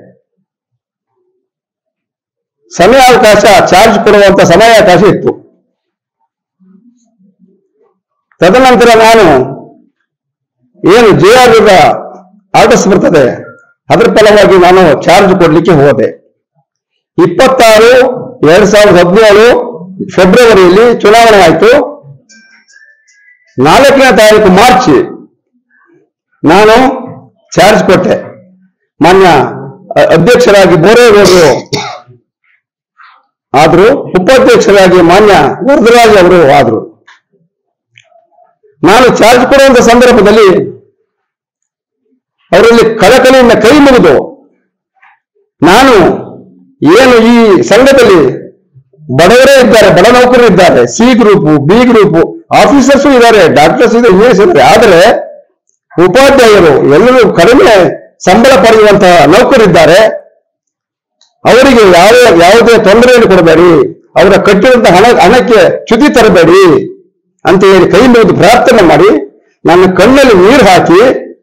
ಸಮಯಾವಕಾಶ ಚಾರ್ಜ್ ಕೊಡುವಂತ ಸಮಯಾವಕಾಶ ಇತ್ತು ತದನಂತರ ನಾನು ಏನು ಜೆ ಆರ್ ಆರ್ಡರ್ಸ್ ಬರ್ತದೆ ಅದರ ಫಲವಾಗಿ ನಾನು ಚಾರ್ಜ್ ಕೊಡ್ಲಿಕ್ಕೆ ಹೋದೆ ಇಪ್ಪತ್ತಾರು ಎರಡ್ ಸಾವಿರದ ಹದಿನೇಳು ಫೆಬ್ರವರಿಯಲ್ಲಿ ಚುನಾವಣೆ ಆಯಿತು ನಾಲ್ಕನೇ ತಾರೀಕು ಮಾರ್ಚ್ ನಾನು ಚಾರ್ಜ್ ಕೊಟ್ಟೆ ಮಾನ್ಯ ಅ- ಅಧ್ಯಕ್ಷರಾಗಿ ಬೋರೇಗೌಡರು ಆದ್ರು ಉಪಾಧ್ಯಕ್ಷರಾಗಿ ಮಾನ್ಯ ವರದರಾಜ್ ಅವರು ಆದ್ರು ನಾನು ಚಾರ್ಜ್ ಕೊಡುವಂತ ಸಂದರ್ಭದಲ್ಲಿ ಅವರಲ್ಲಿ ಕಳಕಳಿಯಿಂದ ಕೈ ಮುಗಿದು ನಾನು ಏನು ಈ ಸಂಘದಲ್ಲಿ ಬಡವರೇ ಇದ್ದಾರೆ ಬಡ ನೌಕರರು ಇದ್ದಾರೆ C group B group officers ಇದ್ದಾರೆ ಡಾಕ್ಟರ್ಸ್ ಇದೆ ಇಂಜಿನಿಯರ್ಸ್ ಇದ್ದಾರೆ ಆದರೆ ಉಪಾಧ್ಯಾಯರು ಎಲ್ಲರೂ ಕಡಿಮೆ ಸಂಬಳ ಪಡೆಯುವಂತಹ ನೌಕರಿದ್ದಾರೆ ಅವರಿಗೆ ಯಾವ ಯಾವುದೇ ತೊಂದರೆಯನ್ನು ಕೊಡಬೇಡಿ ಅವರ ಕಟ್ಟಿರುವಂತಹ ಹಣ ಹಣಕ್ಕೆ ಚ್ಯುತಿ ತರಬೇಡಿ ಅಂತ ಹೇಳಿ ಕೈ ಮುಗಿದು ಪ್ರಾರ್ಥನೆ ಮಾಡಿ ನನ್ನ ಕಣ್ಣಲ್ಲಿ ನೀರು ಹಾಕಿ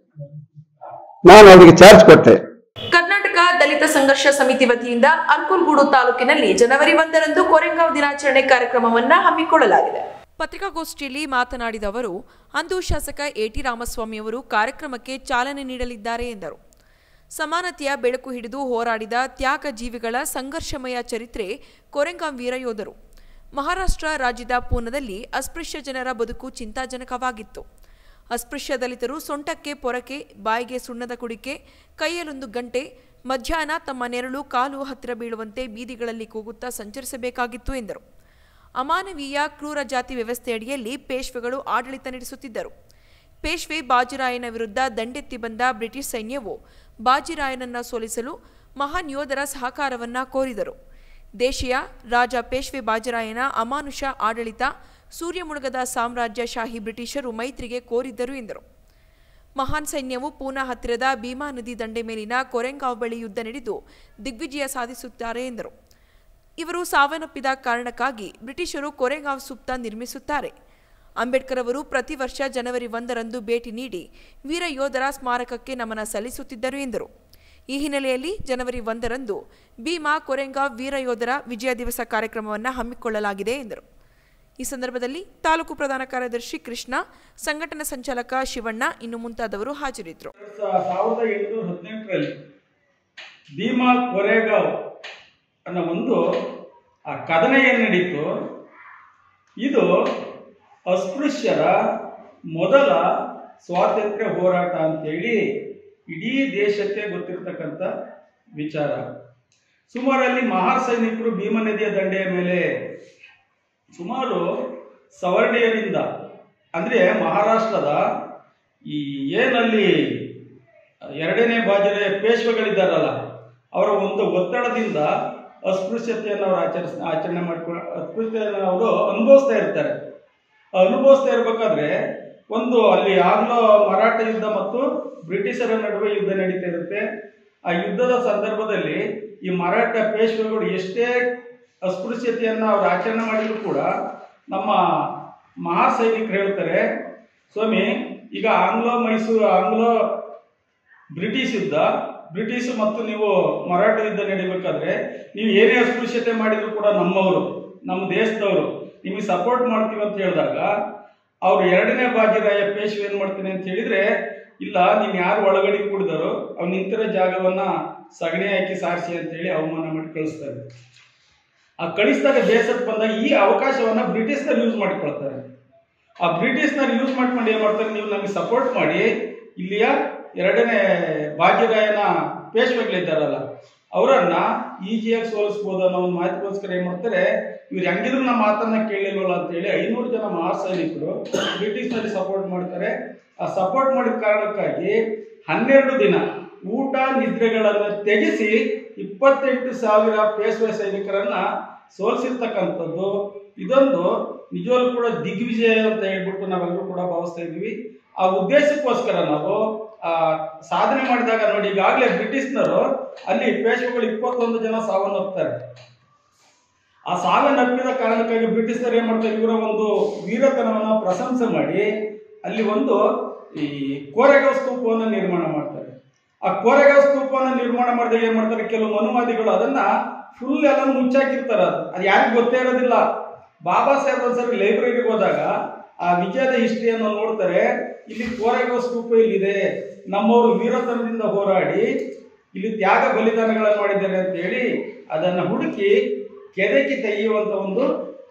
ನಾನು ಅವರಿಗೆ ಚಾರ್ಜ್ ಕೊಟ್ಟೆ ಕರ್ನಾಟಕ ದಲಿತ ಸಂಘರ್ಷ ಸಮಿತಿ ವತಿಯಿಂದ ಅರ್ಕುಲ್ಗೂಡು ತಾಲೂಕಿನಲ್ಲಿ ಜನವರಿ ಒಂದರಂದು ಕೊರೆಂಗಾವ್ ದಿನಾಚರಣೆ ಕಾರ್ಯಕ್ರಮವನ್ನ ಹಮ್ಮಿಕೊಳ್ಳಲಾಗಿದೆ ಪತ್ರಿಕಾಗೋಷ್ಠಿಯಲ್ಲಿ ಮಾತನಾಡಿದ ಅವರು ಅಂದು ಶಾಸಕ ಎಟಿ ರಾಮಸ್ವಾಮಿ ಅವರು ಕಾರ್ಯಕ್ರಮಕ್ಕೆ ಚಾಲನೆ ನೀಡಲಿದ್ದಾರೆ ಎಂದರು ಸಮಾನತೆಯ ಬೆಳಕು ಹಿಡಿದು ಹೋರಾಡಿದ ತ್ಯಾಗ ಜೀವಿಗಳ ಸಂಘರ್ಷಮಯ ಚರಿತ್ರೆ ಕೊರೆಂಗಾಂ ವೀರಯೋಧರು ಮಹಾರಾಷ್ಟ್ರ ರಾಜ್ಯದ ಪೂನದಲ್ಲಿ ಅಸ್ಪೃಶ್ಯ ಜನರ ಬದುಕು ಚಿಂತಾಜನಕವಾಗಿತ್ತು ಅಸ್ಪೃಶ್ಯ ದಲಿತರು ಸೊಂಟಕ್ಕೆ ಪೊರಕೆ ಬಾಯಿಗೆ ಸುಣ್ಣದ ಕುಡಿಕೆ ಕೈಯಲ್ಲೊಂದು ಗಂಟೆ ಮಧ್ಯಾಹ್ನ ತಮ್ಮ ನೆರಳು ಕಾಲು ಹತ್ತಿರ ಬೀಳುವಂತೆ ಬೀದಿಗಳಲ್ಲಿ ಕೂಗುತ್ತಾ ಸಂಚರಿಸಬೇಕಾಗಿತ್ತು ಎಂದರು ಅಮಾನವೀಯ ಕ್ರೂರ ಜಾತಿ ವ್ಯವಸ್ಥೆಯಡಿಯಲ್ಲಿ ಪೇಶ್ವೆಗಳು ಆಡಳಿತ ನಡೆಸುತ್ತಿದ್ದರು ಪೇಶ್ವೆ ಬಾಜಿರಾಯನ ವಿರುದ್ಧ ದಂಡೆತ್ತಿ ಬಂದ ಬ್ರಿಟಿಷ್ ಸೈನ್ಯವು ಬಾಜಿರಾಯನನ್ನ ಸೋಲಿಸಲು ಮಹಾನ್ ಯೋಧರ ಸಹಕಾರವನ್ನ ಕೋರಿದರು ದೇಶೀಯ ರಾಜ ಪೇಶ್ವೆ ಬಾಜಿರಾಯನ ಅಮಾನುಷ ಆಡಳಿತ ಸೂರ್ಯ ಮುಳುಗದ ಸಾಮ್ರಾಜ್ಯ ಶಾಹಿ ಬ್ರಿಟಿಷರು ಮೈತ್ರಿಗೆ ಕೋರಿದ್ದರು ಎಂದರು ಮಹಾನ್ ಸೈನ್ಯವು ಪೂನಾ ಹತ್ತಿರದ ಭೀಮಾ ನದಿ ದಂಡೆ ಮೇಲಿನ ಕೊರೆಂಗಾವ್ ಬಳಿ ಯುದ್ಧ ನಡೆದು ದಿಗ್ವಿಜಯ ಸಾಧಿಸುತ್ತಾರೆ ಎಂದರು ಇವರು ಸಾವನ್ನಪ್ಪಿದ ಕಾರಣಕ್ಕಾಗಿ ಬ್ರಿಟಿಷರು ಕೊರೆಗಾಂವ್ ಸುಪ್ತ ನಿರ್ಮಿಸುತ್ತಾರೆ ಅಂಬೇಡ್ಕರ್ ಅವರು ಪ್ರತಿ ವರ್ಷ ಜನವರಿ ಒಂದರಂದು ಭೇಟಿ ನೀಡಿ ವೀರ ಯೋಧರ ಸ್ಮಾರಕಕ್ಕೆ ನಮನ ಸಲ್ಲಿಸುತ್ತಿದ್ದರು ಎಂದರು ಈ ಹಿನ್ನೆಲೆಯಲ್ಲಿ ಜನವರಿ ಒಂದರಂದು ಭೀಮಾ ಕೊರೆಂಗಾವ್ ವೀರ ಯೋಧರ ವಿಜಯ ದಿವಸ ಕಾರ್ಯಕ್ರಮವನ್ನು ಹಮ್ಮಿಕೊಳ್ಳಲಾಗಿದೆ ಎಂದರು ಈ ಸಂದರ್ಭದಲ್ಲಿ ತಾಲೂಕು ಪ್ರಧಾನ ಕಾರ್ಯದರ್ಶಿ ಕೃಷ್ಣ ಸಂಘಟನಾ ಸಂಚಾಲಕ ಶಿವಣ್ಣ ಇನ್ನು ಮುಂತಾದವರು ಹಾಜರಿದ್ದರು ಸಾವಿರದ ಎಂಟುನೂರ ಹದಿನೆಂಟರಲ್ಲಿ ಭೀಮಾ ಕೊರೆಗಾಂವ್ ಅನ್ನೋ ಒಂದು ಆ ಕದನ ಏನು ನಡೀತು ಇದು ಅಸ್ಪೃಶ್ಯರ ಮೊದಲ ಸ್ವಾತಂತ್ರ್ಯ ಹೋರಾಟ ಅಂತೇಳಿ ಇಡೀ ದೇಶಕ್ಕೆ ಗೊತ್ತಿರತಕ್ಕಂಥ ವಿಚಾರ ಸುಮಾರಲ್ಲಿ ಮಹಾ ಸೈನಿಕರು ಭೀಮಾ ನದಿಯ ದಂಡೆಯ ಮೇಲೆ ಸುಮಾರು ಸವರ್ಣೀಯರಿಂದ ಅಂದರೆ ಮಹಾರಾಷ್ಟ್ರದ ಈ ಏನಲ್ಲಿ ಎರಡನೇ ಬಾಜಿರೆ ಪೇಶ್ವೆಗಳಿದ್ದಾರಲ್ಲ ಅವರ ಒಂದು ಒತ್ತಡದಿಂದ ಅಸ್ಪೃಶ್ಯತೆಯನ್ನು ಅವರು ಆಚರಿಸ್ ಆಚರಣೆ ಮಾಡ್ಕೊಂಡು ಅಸ್ಪೃಶ್ಯತೆಯನ್ನು ಅವರು ಅನುಭವಿಸ್ತಾ ಇರ್ತಾರೆ ಆ ಅನುಭವಿಸ್ತಾ ಇರಬೇಕಾದ್ರೆ ಒಂದು ಅಲ್ಲಿ ಆಂಗ್ಲೋ ಮರಾಠ ಯುದ್ಧ ಮತ್ತು ಬ್ರಿಟಿಷರ ನಡುವೆ ಯುದ್ಧ ನಡೀತಾ ಇರುತ್ತೆ ಆ ಯುದ್ಧದ ಸಂದರ್ಭದಲ್ಲಿ ಈ ಮರಾಠ ಪೇಶ್ವೆಗಳು ಎಷ್ಟೇ ಅಸ್ಪೃಶ್ಯತೆಯನ್ನು ಅವರು ಆಚರಣೆ ಮಾಡಿದ್ರು ಕೂಡ ನಮ್ಮ ಮಹಾ ಸೈನಿಕರು ಹೇಳ್ತಾರೆ ಸ್ವಾಮಿ ಈಗ ಆಂಗ್ಲೋ ಮೈಸೂರು ಆಂಗ್ಲೋ ಬ್ರಿಟಿಷ್ ಯುದ್ಧ ಬ್ರಿಟಿಷ್ ಮತ್ತು ನೀವು ಮರಾಠ ಯುದ್ಧ ನಡಿಬೇಕಾದ್ರೆ ನೀವು ಏನೇ ಅಸ್ಪೃಶ್ಯತೆ ಮಾಡಿದ್ರು ಕೂಡ ನಮ್ಮವರು ನಮ್ಮ ದೇಶದವರು ನಿಮಗೆ ಸಪೋರ್ಟ್ ಮಾಡ್ತೀವಿ ಅಂತ ಹೇಳಿದಾಗ ಅವ್ರು ಎರಡನೇ ಬಾಜಿರಾಯ ಪೇಶ್ವೆ ಏನ್ ಮಾಡ್ತೀನಿ ಅಂತ ಹೇಳಿದ್ರೆ ಇಲ್ಲ ನೀನ್ ಯಾರು ಒಳಗಡೆ ಕೂಡಿದಾರೋ ಅವ್ನು ನಿಂತಿರೋ ಜಾಗವನ್ನ ಸಗಣಿ ಹಾಕಿ ಸಾರಿಸಿ ಅಂತ ಹೇಳಿ ಅವಮಾನ ಮಾಡಿ ಕಳಿಸ್ತಾರೆ ಆ ಕಳಿಸಿದಾಗ ಬೇಸತ್ತು ಬಂದಾಗ ಈ ಅವಕಾಶವನ್ನ ಬ್ರಿಟಿಷ್ನರು ಯೂಸ್ ಮಾಡಿಕೊಳ್ತಾರೆ ಆ ಬ್ರಿಟಿಷ್ನರು ಯೂಸ್ ಮಾಡ್ಕೊಂಡು ಏನ್ ಮಾಡ್ತಾರೆ ನೀವು ನಮಗೆ ಸಪೋರ್ಟ್ ಮಾಡಿ ಇಲ್ಲಿಯ ಎರಡನೇ ಭಾಗ್ಯಗಾಯನ ಪೇಶ್ವೆಗಳಿದ್ದಾರಲ್ಲ ಅವರನ್ನ ಈಜಿಯಾಗಿ ಸೋಲಿಸ್ಬೋದು ಅನ್ನೋ ಒಂದು ಮಾತಿಗೋಸ್ಕರ ಏನ್ ಮಾಡ್ತಾರೆ ಇವ್ರು ಹೆಂಗಿದ್ರು ನಮ್ಮ ಮಾತನ್ನ ಕೇಳಿಲ್ವಲ್ಲ ಅಂತ ಹೇಳಿ ಐನೂರು ಜನ ಮಹಾ ಸೈನಿಕರು ಬ್ರಿಟಿಷ್ನಲ್ಲಿ ಸಪೋರ್ಟ್ ಮಾಡ್ತಾರೆ ಆ ಸಪೋರ್ಟ್ ಮಾಡಿದ ಕಾರಣಕ್ಕಾಗಿ ಹನ್ನೆರಡು ದಿನ ಊಟ ನಿದ್ರೆಗಳನ್ನು ತೆಗೆಸಿ ಇಪ್ಪತ್ತೆಂಟು ಸಾವಿರ ಪೇಶ್ವೆ ಸೈನಿಕರನ್ನ ಸೋಲಿಸಿರ್ತಕ್ಕಂಥದ್ದು ಇದೊಂದು ನಿಜವಾಗ್ಲೂ ಕೂಡ ದಿಗ್ವಿಜಯ ಅಂತ ಹೇಳ್ಬಿಟ್ಟು ನಾವೆಲ್ಲರೂ ಕೂಡ ಭಾವಿಸ್ತಾ ಇದ್ವಿ ಆ ಉದ್ದೇಶಕ್ಕೋಸ್ಕರ ನಾವು ಆ ಸಾಧನೆ ಮಾಡಿದಾಗ ನೋಡಿ ಈಗಾಗಲೇ ಬ್ರಿಟಿಷ್ನರು ಅಲ್ಲಿ ಪೇಶ್ವೆಗಳು ಇಪ್ಪತ್ತೊಂದು ಜನ ಸಾವನ್ನಪ್ತಾರೆ ಆ ಸಾವನ್ನಪ್ಪಿದ ಕಾರಣಕ್ಕಾಗಿ ಬ್ರಿಟಿಷರು ಏನ್ ಮಾಡ್ತಾರೆ ಇವರ ಒಂದು ವೀರತನವನ್ನ ಪ್ರಶಂಸೆ ಮಾಡಿ ಅಲ್ಲಿ ಒಂದು ಈ ಕೋರೆಗಾಂವ್ ಸ್ತೂಪವನ್ನು ನಿರ್ಮಾಣ ಮಾಡ್ತಾರೆ ಆ ಕೋರೆಗಾಂವ್ ಸ್ತೂಪವನ್ನು ನಿರ್ಮಾಣ ಮಾಡಿದಾಗ ಏನ್ ಮಾಡ್ತಾರೆ ಕೆಲವು ಮನುವಾದಿಗಳು ಅದನ್ನ ಫುಲ್ ಎಲ್ಲ ಮುಚ್ಚಾಕಿರ್ತಾರ ಅದು ಅದು ಯಾರಿಗೂ ಗೊತ್ತೇ ಇರೋದಿಲ್ಲ ಬಾಬಾ ಸಾಹೇಬ್ ಒಂದ್ಸರಿ ಲೈಬ್ರರಿಗೆ ಹೋದಾಗ ಆ ವಿಜಯದ ಹಿಸ್ಟ್ರಿಯನ್ನು ನೋಡ್ತಾರೆ ಇಲ್ಲಿ ಕೋರೆಗಾಂವ್ ಸ್ತೂಪ ಇಲ್ಲಿದೆ ನಮ್ಮವರು ವೀರತನದಿಂದ ಹೋರಾಡಿ ಇಲ್ಲಿ ತ್ಯಾಗ ಬಲಿದಾನಗಳನ್ನು ಮಾಡಿದ್ದಾರೆ ಅಂತ ಹೇಳಿ ಅದನ್ನ ಹುಡುಕಿ ಕೆದಕಿ ತೆಗೆಯುವಂತ ಒಂದು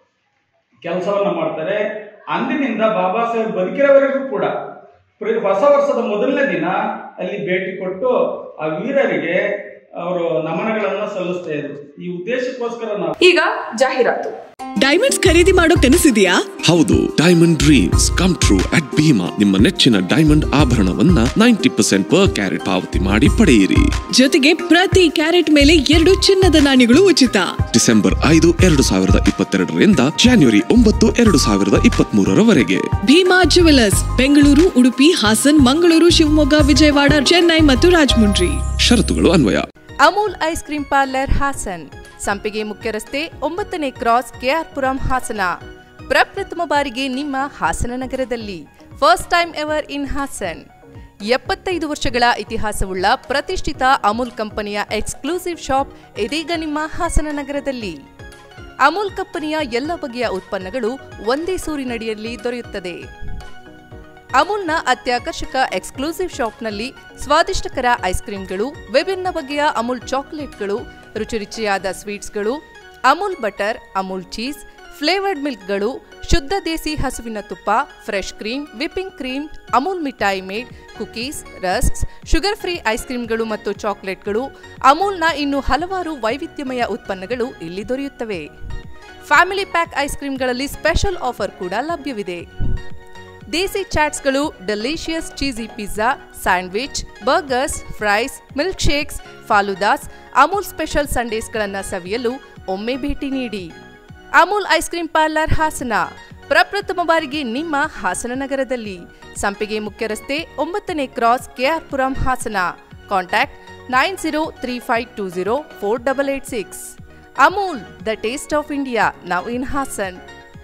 ಕೆಲಸವನ್ನ ಮಾಡ್ತಾರೆ ಅಂದಿನಿಂದ ಬಾಬಾ ಸಾಹೇಬ್ ಬದುಕಿರೋವರೆಗೂ ಕೂಡ ಪ್ರ- ಹೊಸ ವರ್ಷದ ಮೊದಲನೇ ದಿನ ಅಲ್ಲಿ ಭೇಟಿ ಕೊಟ್ಟು ಆ ವೀರರಿಗೆ ಅವರು ನಮನಗಳನ್ನ ಸಲ್ಲಿಸ್ತಾ ಇದ್ರು ಈ ಉದ್ದೇಶಕ್ಕೋಸ್ಕರ ನಾವು ಈಗ ಜಾಹೀರಾತು ಡೈಮಂಡ್ಸ್ ಖರೀದಿ ಮಾಡೋ ಕನಸಿದೆಯಾ ಹೌದು diamond dreams come true at Bhima ನಿಮ್ಮ ನೆಚ್ಚಿನ ಡೈಮಂಡ್ ಆಭರಣವನ್ನ ನೈಂಟಿ ಪರ್ಸೆಂಟ್ ಪರ್ ಕ್ಯಾರೆಟ್ ಪಾವತಿ ಮಾಡಿ ಪಡೆಯಿರಿ ಜೊತೆಗೆ ಪ್ರತಿ ಕ್ಯಾರೆಟ್ ಮೇಲೆ ಎರಡು ಚಿನ್ನದ ನಾಣ್ಯಗಳು ಉಚಿತ ಡಿಸೆಂಬರ್ ಐದು ಎರಡು ಸಾವಿರದ ಇಪ್ಪತ್ತೆರಡರಿಂದ ಜಾನ್ವರಿ ಒಂಬತ್ತು ಎರಡು ಸಾವಿರದ ಇಪ್ಪತ್ತ್ ಮೂರರವರೆಗೆ ಭೀಮಾ ಜುವೆಲರ್ಸ್ ಬೆಂಗಳೂರು ಉಡುಪಿ ಹಾಸನ್ ಮಂಗಳೂರು ಶಿವಮೊಗ್ಗ ವಿಜಯವಾಡ ಚೆನ್ನೈ ಮತ್ತು ರಾಜಮುಂಡ್ರಿ ಷರತ್ತುಗಳು ಅನ್ವಯ Amul ice cream parlour Hassan Sampige ಮುಖ್ಯ ರಸ್ತೆ ಒಂಬತ್ತನೇ ಕ್ರಾಸ್ ಕೆಆರ್ಪುರಂ ಹಾಸನ ಪ್ರಪ್ರಥಮ ಬಾರಿಗೆ ನಿಮ್ಮ ಹಾಸನ ನಗರದಲ್ಲಿ first time ever in Hassan ಎಪ್ಪತ್ತೈದು ವರ್ಷಗಳ ಇತಿಹಾಸವುಳ್ಳ ಪ್ರತಿಷ್ಠಿತ ಅಮೂಲ್ ಕಂಪನಿಯ ಎಕ್ಸ್ಕ್ಲೂಸಿವ್ ಶಾಪ್ ಇದೀಗ ನಿಮ್ಮ ಹಾಸನ ನಗರದಲ್ಲಿ ಅಮೂಲ್ ಕಂಪನಿಯ ಎಲ್ಲ ಬಗೆಯ ಉತ್ಪನ್ನಗಳು ಒಂದೇ ಸೂರಿನಡಿಯಲ್ಲಿ ದೊರೆಯುತ್ತದೆ ಅಮೂಲ್ನ ಅತ್ಯಾಕರ್ಷಕ ಎಕ್ಸ್ಕ್ಲೂಸಿವ್ ಶಾಪ್ನಲ್ಲಿ ಸ್ವಾದಿಷ್ಟಕರ ಐಸ್ ಕ್ರೀಮ್ಗಳು ವಿಭಿನ್ನ ಬಗೆಯ ಅಮೂಲ್ ಚಾಕೊಲೇಟ್ಗಳು ರುಚಿ ರುಚಿಯಾದ ಸ್ವೀಟ್ಸ್ಗಳು Amul butter Amul cheese flavoured ಮಿಲ್ಕ್ಗಳು ಶುದ್ಧ ದೇಸಿ ಹಸುವಿನ ತುಪ್ಪ fresh cream whipping cream Amul ಮಿಠಾಯಿ made cookies rusks sugar free ice ಕ್ರೀಮ್ಗಳು ಮತ್ತು ಚಾಕೊಲೇಟ್ಗಳು ಅಮೂಲ್ನ ಇನ್ನು ಹಲವಾರು ವೈವಿಧ್ಯಮಯ ಉತ್ಪನ್ನಗಳು ಇಲ್ಲಿ ದೊರೆಯುತ್ತವೆ ಫ್ಯಾಮಿಲಿ ಪ್ಯಾಕ್ ಐಸ್ ಕ್ರೀಮ್ಗಳಲ್ಲಿ ಸ್ಪೆಷಲ್ ಆಫರ್ ಕೂಡ ಲಭ್ಯವಿದೆ ದೇಸಿ ಚಾಟ್ಸ್ಗಳು delicious cheesy pizza sandwich burgers fries milk shakes faloodas Amul special ಸಂಡೇಸ್ಗಳನ್ನು ಸವಿಯಲು ಒಮ್ಮೆ ಭೇಟಿ ನೀಡಿ Amul ice cream parlour Hassan ಪ್ರಪ್ರಥಮ ಬಾರಿಗೆ ನಿಮ್ಮ ಹಾಸನ ನಗರದಲ್ಲಿ ಸಂಪಿಗೆ ಮುಖ್ಯ ರಸ್ತೆ ಒಂಬತ್ತನೇ cross KR Puram Hassan contact nine zero three five two zero four double eight six Amul the taste of India now in Hassan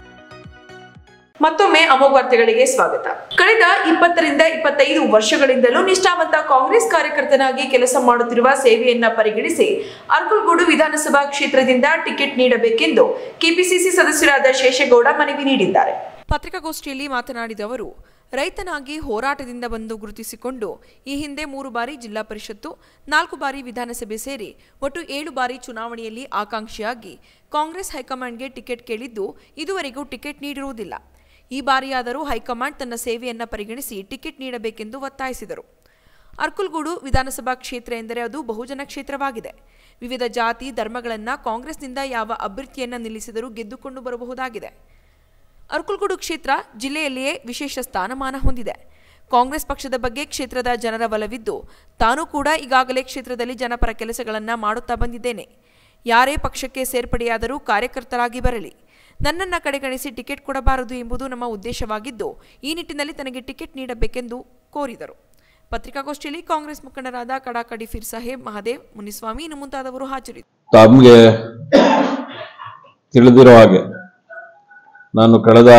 ಮತ್ತೊಮ್ಮೆ ಅಮೋಘ ವಾರ್ತೆಗಳಿಗೆ ಸ್ವಾಗತ ಕಳೆದ ಇಪ್ಪತ್ತರಿಂದ ಇಪ್ಪತ್ತೈದು ವರ್ಷಗಳಿಂದಲೂ ನಿಷ್ಠಾವಂತ ಕಾಂಗ್ರೆಸ್ ಕಾರ್ಯಕರ್ತನಾಗಿ ಕೆಲಸ ಮಾಡುತ್ತಿರುವ ಸೇವೆಯನ್ನ ಪರಿಗಣಿಸಿ ಅರ್ಕಲ್ಗೂಡು ವಿಧಾನಸಭಾ ಕ್ಷೇತ್ರದಿಂದ ಟಿಕೆಟ್ ನೀಡಬೇಕೆಂದು ಕೆಪಿಸಿಸಿ ಸದಸ್ಯರಾದ ಶೇಷಗೌಡ ಮನವಿ ನೀಡಿದ್ದಾರೆ ಪತ್ರಿಕಾಗೋಷ್ಠಿಯಲ್ಲಿ ಮಾತನಾಡಿದ ಅವರು ರೈತನಾಗಿ ಹೋರಾಟದಿಂದ ಬಂದು ಗುರುತಿಸಿಕೊಂಡು ಈ ಹಿಂದೆ ಮೂರು ಬಾರಿ ಜಿಲ್ಲಾ ಪರಿಷತ್ತು ನಾಲ್ಕು ಬಾರಿ ವಿಧಾನಸಭೆ ಸೇರಿ ಒಟ್ಟು ಏಳು ಬಾರಿ ಚುನಾವಣೆಯಲ್ಲಿ ಆಕಾಂಕ್ಷಿಯಾಗಿ ಕಾಂಗ್ರೆಸ್ ಹೈಕಮಾಂಡ್ಗೆ ಟಿಕೆಟ್ ಕೇಳಿದ್ದು ಇದುವರೆಗೂ ಟಿಕೆಟ್ ನೀಡಿರುವುದಿಲ್ಲ ಈ ಬಾರಿಯಾದರೂ ಹೈಕಮಾಂಡ್ ತನ್ನ ಸೇವೆಯನ್ನ ಪರಿಗಣಿಸಿ ಟಿಕೆಟ್ ನೀಡಬೇಕೆಂದು ಒತ್ತಾಯಿಸಿದರು ಅರ್ಕುಲ್ಗೂಡು ವಿಧಾನಸಭಾ ಕ್ಷೇತ್ರ ಎಂದರೆ ಅದು ಬಹುಜನ ಕ್ಷೇತ್ರವಾಗಿದೆ ವಿವಿಧ ಜಾತಿ ಧರ್ಮಗಳನ್ನು ಕಾಂಗ್ರೆಸ್ನಿಂದ ಯಾವ ಅಭ್ಯರ್ಥಿಯನ್ನ ನಿಲ್ಲಿಸಿದರೂ ಗೆದ್ದುಕೊಂಡು ಬರಬಹುದಾಗಿದೆ ಅರ್ಕುಲ್ಗೂಡು ಕ್ಷೇತ್ರ ಜಿಲ್ಲೆಯಲ್ಲಿಯೇ ವಿಶೇಷ ಸ್ಥಾನಮಾನ ಹೊಂದಿದೆ ಕಾಂಗ್ರೆಸ್ ಪಕ್ಷದ ಬಗ್ಗೆ ಕ್ಷೇತ್ರದ ಜನರ ಬಲವಿದ್ದು ತಾನೂ ಕೂಡ ಈಗಾಗಲೇ ಕ್ಷೇತ್ರದಲ್ಲಿ ಜನಪರ ಕೆಲಸಗಳನ್ನು ಮಾಡುತ್ತಾ ಬಂದಿದ್ದೇನೆ ಯಾರೇ ಪಕ್ಷಕ್ಕೆ ಸೇರ್ಪಡೆಯಾದರೂ ಕಾರ್ಯಕರ್ತರಾಗಿ ಬರಲಿ ನನ್ನನ್ನು ಕಡೆಗಣಿಸಿ ಟಿಕೆಟ್ ಕೊಡಬಾರದು ಎಂಬುದು ನಮ್ಮ ಉದ್ದೇಶವಾಗಿದ್ದು ಈ ನಿಟ್ಟಿನಲ್ಲಿ ತನಗೆ ಟಿಕೆಟ್ ನೀಡಬೇಕೆಂದು ಕೋರಿದರು ಪತ್ರಿಕಾಗೋಷ್ಠಿಯಲ್ಲಿ ಕಾಂಗ್ರೆಸ್ ಮುಖಂಡರಾದ ಕಡಾಕಡಿ ಫಿರ್ ಸಾಹೇಬ್ ಮಹದೇವ್ ಮುನಿಸ್ವಾಮಿ ಇನ್ನು ಮುಂತಾದವರು ಹಾಜರಿದ್ದರು ತಮಗೆ ತಿಳಿದಿರೋ ಹಾಗೆ ನಾನು ಕಳೆದ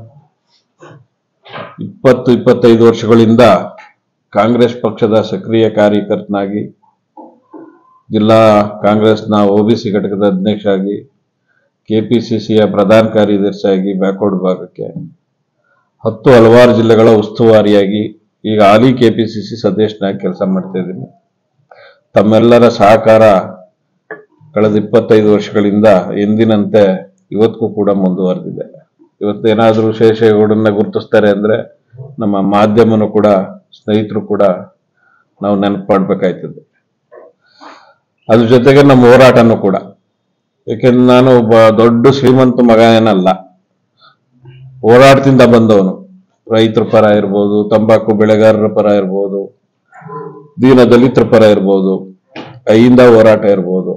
ಇಪ್ಪತ್ತು ಇಪ್ಪತ್ತೈದು ವರ್ಷಗಳಿಂದ ಕಾಂಗ್ರೆಸ್ ಪಕ್ಷದ ಸಕ್ರಿಯ ಕಾರ್ಯಕರ್ತನಾಗಿ ಜಿಲ್ಲಾ ಕಾಂಗ್ರೆಸ್ನ ಒಬಿಸಿ ಘಟಕದ ಅಧ್ಯಕ್ಷ ಆಗಿ ಕೆಪಿಸಿಸಿಯ ಪ್ರಧಾನ ಕಾರ್ಯದರ್ಶಿಯಾಗಿ ಬ್ಯಾಕ್ವರ್ಡ್ ಭಾಗಕ್ಕೆ ಹತ್ತು ಹಲವಾರು ಜಿಲ್ಲೆಗಳ ಉಸ್ತುವಾರಿಯಾಗಿ ಈಗ ಹಾಲಿ ಕೆಪಿಸಿಸಿ ಸದಸ್ಯನಾಗಿ ಕೆಲಸ ಮಾಡ್ತಾ ಇದ್ದೀನಿ ತಮ್ಮೆಲ್ಲರ ಸಹಕಾರ ಕಳೆದ ಇಪ್ಪತ್ತೈದು ವರ್ಷಗಳಿಂದ ಎಂದಿನಂತೆ ಇವತ್ತಿಗೂ ಕೂಡ ಮುಂದುವರೆದಿದೆ ಇವತ್ತೇನಾದ್ರೂ ಶೇಷೇಗೌಡನ್ನ ಗುರುತಿಸ್ತಾರೆ ಅಂದ್ರೆ ನಮ್ಮ ಮಾಧ್ಯಮನು ಕೂಡ ಸ್ನೇಹಿತರು ಕೂಡ ನಾವು ನೆನಪು ಮಾಡ್ಬೇಕಾಯ್ತದೆ ಅದ್ರ ಜೊತೆಗೆ ನಮ್ಮ ಹೋರಾಟನೂ ಕೂಡ ಯಾಕೆಂದ್ರೆ ನಾನು ಒಬ್ಬ ದೊಡ್ಡ ಶ್ರೀಮಂತ ಮಗ ಏನಲ್ಲ ಹೋರಾಟದಿಂದ ಬಂದವನು ರೈತರ ಪರ ಇರ್ಬೋದು ತಂಬಾಕು ಬೆಳೆಗಾರರ ಪರ ಇರ್ಬೋದು ದೀನ ದಲಿತರ ಪರ ಇರ್ಬೋದು ಕೈಯಿಂದ ಹೋರಾಟ ಇರ್ಬೋದು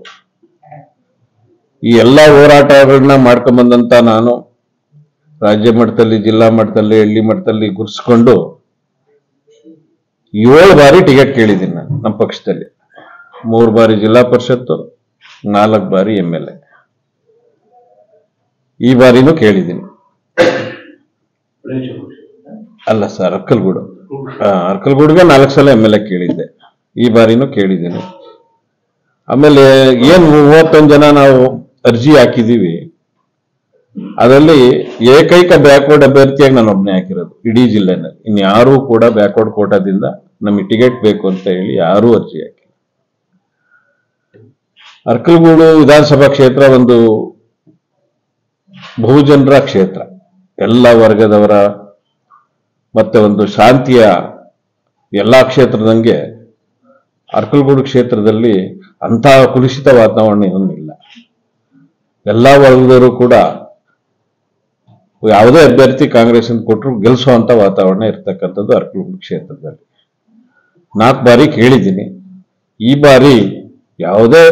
ಈ ಎಲ್ಲಾ ಹೋರಾಟಗಳನ್ನ ಮಾಡ್ಕೊಂಡ್ ಬಂದಂತ ನಾನು ರಾಜ್ಯ ಮಟ್ಟದಲ್ಲಿ ಜಿಲ್ಲಾ ಮಟ್ಟದಲ್ಲಿ ಹಳ್ಳಿ ಮಟ್ಟದಲ್ಲಿ ಗುರ್ಸ್ಕೊಂಡು ಏಳು ಬಾರಿ ಟಿಕೆಟ್ ಕೇಳಿದ್ದೀನಿ ನಾನು ನಮ್ಮ ಪಕ್ಷದಲ್ಲಿ ಮೂರು ಬಾರಿ ಜಿಲ್ಲಾ ಪರಿಷತ್ತು ನಾಲ್ಕು ಬಾರಿ ಎಮ್ ಎಲ್ ಎ ಈ ಬಾರಿನೂ ಕೇಳಿದ್ದೀನಿ ಅಲ್ಲ ಸರ್ ಅರ್ಕಲ್ಗೂಡು ಆ, ಅರ್ಕಲ್ಗೂಡ್ಗೆ ನಾಲ್ಕು ಸಲ ಎಮ್ ಎಲ್ ಎ ಕೇಳಿದ್ದೆ ಈ ಬಾರಿನೂ ಕೇಳಿದ್ದೀನಿ ಆಮೇಲೆ ಏನ್ ಮೂವತ್ತೊಂದು ಜನ ನಾವು ಅರ್ಜಿ ಹಾಕಿದೀವಿ ಅದರಲ್ಲಿ ಏಕೈಕ ಬ್ಯಾಕ್ವರ್ಡ್ ಅಭ್ಯರ್ಥಿಯಾಗಿ ನಾನು ಒಬ್ಬನೇ ಹಾಕಿರೋದು ಇಡೀ ಜಿಲ್ಲೆನಲ್ಲಿ ಇನ್ಯಾರೂ ಕೂಡ ಬ್ಯಾಕ್ವರ್ಡ್ ಕೋಟಾದಿಂದ ನಮಗೆ ಟಿಕೆಟ್ ಬೇಕು ಅಂತ ಹೇಳಿ ಯಾರೂ ಅರ್ಜಿ ಹಾಕಿ ಅರ್ಕಲ್ಗೂಡು ವಿಧಾನಸಭಾ ಕ್ಷೇತ್ರ ಒಂದು ಬಹುಜನರ ಕ್ಷೇತ್ರ ಎಲ್ಲ ವರ್ಗದವರ ಮತ್ತೆ ಒಂದು ಶಾಂತಿಯ ಎಲ್ಲಾ ಕ್ಷೇತ್ರದಂಗೆ ಅರ್ಕಲ್ಗೂಡು ಕ್ಷೇತ್ರದಲ್ಲಿ ಅಂತಹ ಕುಲುಷಿತ ವಾತಾವರಣ ಏನಿಲ್ಲ ಎಲ್ಲಾ ವರ್ಗದವರು ಕೂಡ ಯಾವುದೇ ಅಭ್ಯರ್ಥಿ ಕಾಂಗ್ರೆಸ್ ಕೊಟ್ಟರು ಗೆಲ್ಲಿಸುವಂತ ವಾತಾವರಣ ಇರ್ತಕ್ಕಂಥದ್ದು ಅರ್ಕಲ್ಗೂಡು ಕ್ಷೇತ್ರದಲ್ಲಿ ನಾಲ್ಕು ಬಾರಿ ಕೇಳಿದ್ದೀನಿ ಈ ಬಾರಿ ಯಾವುದೇ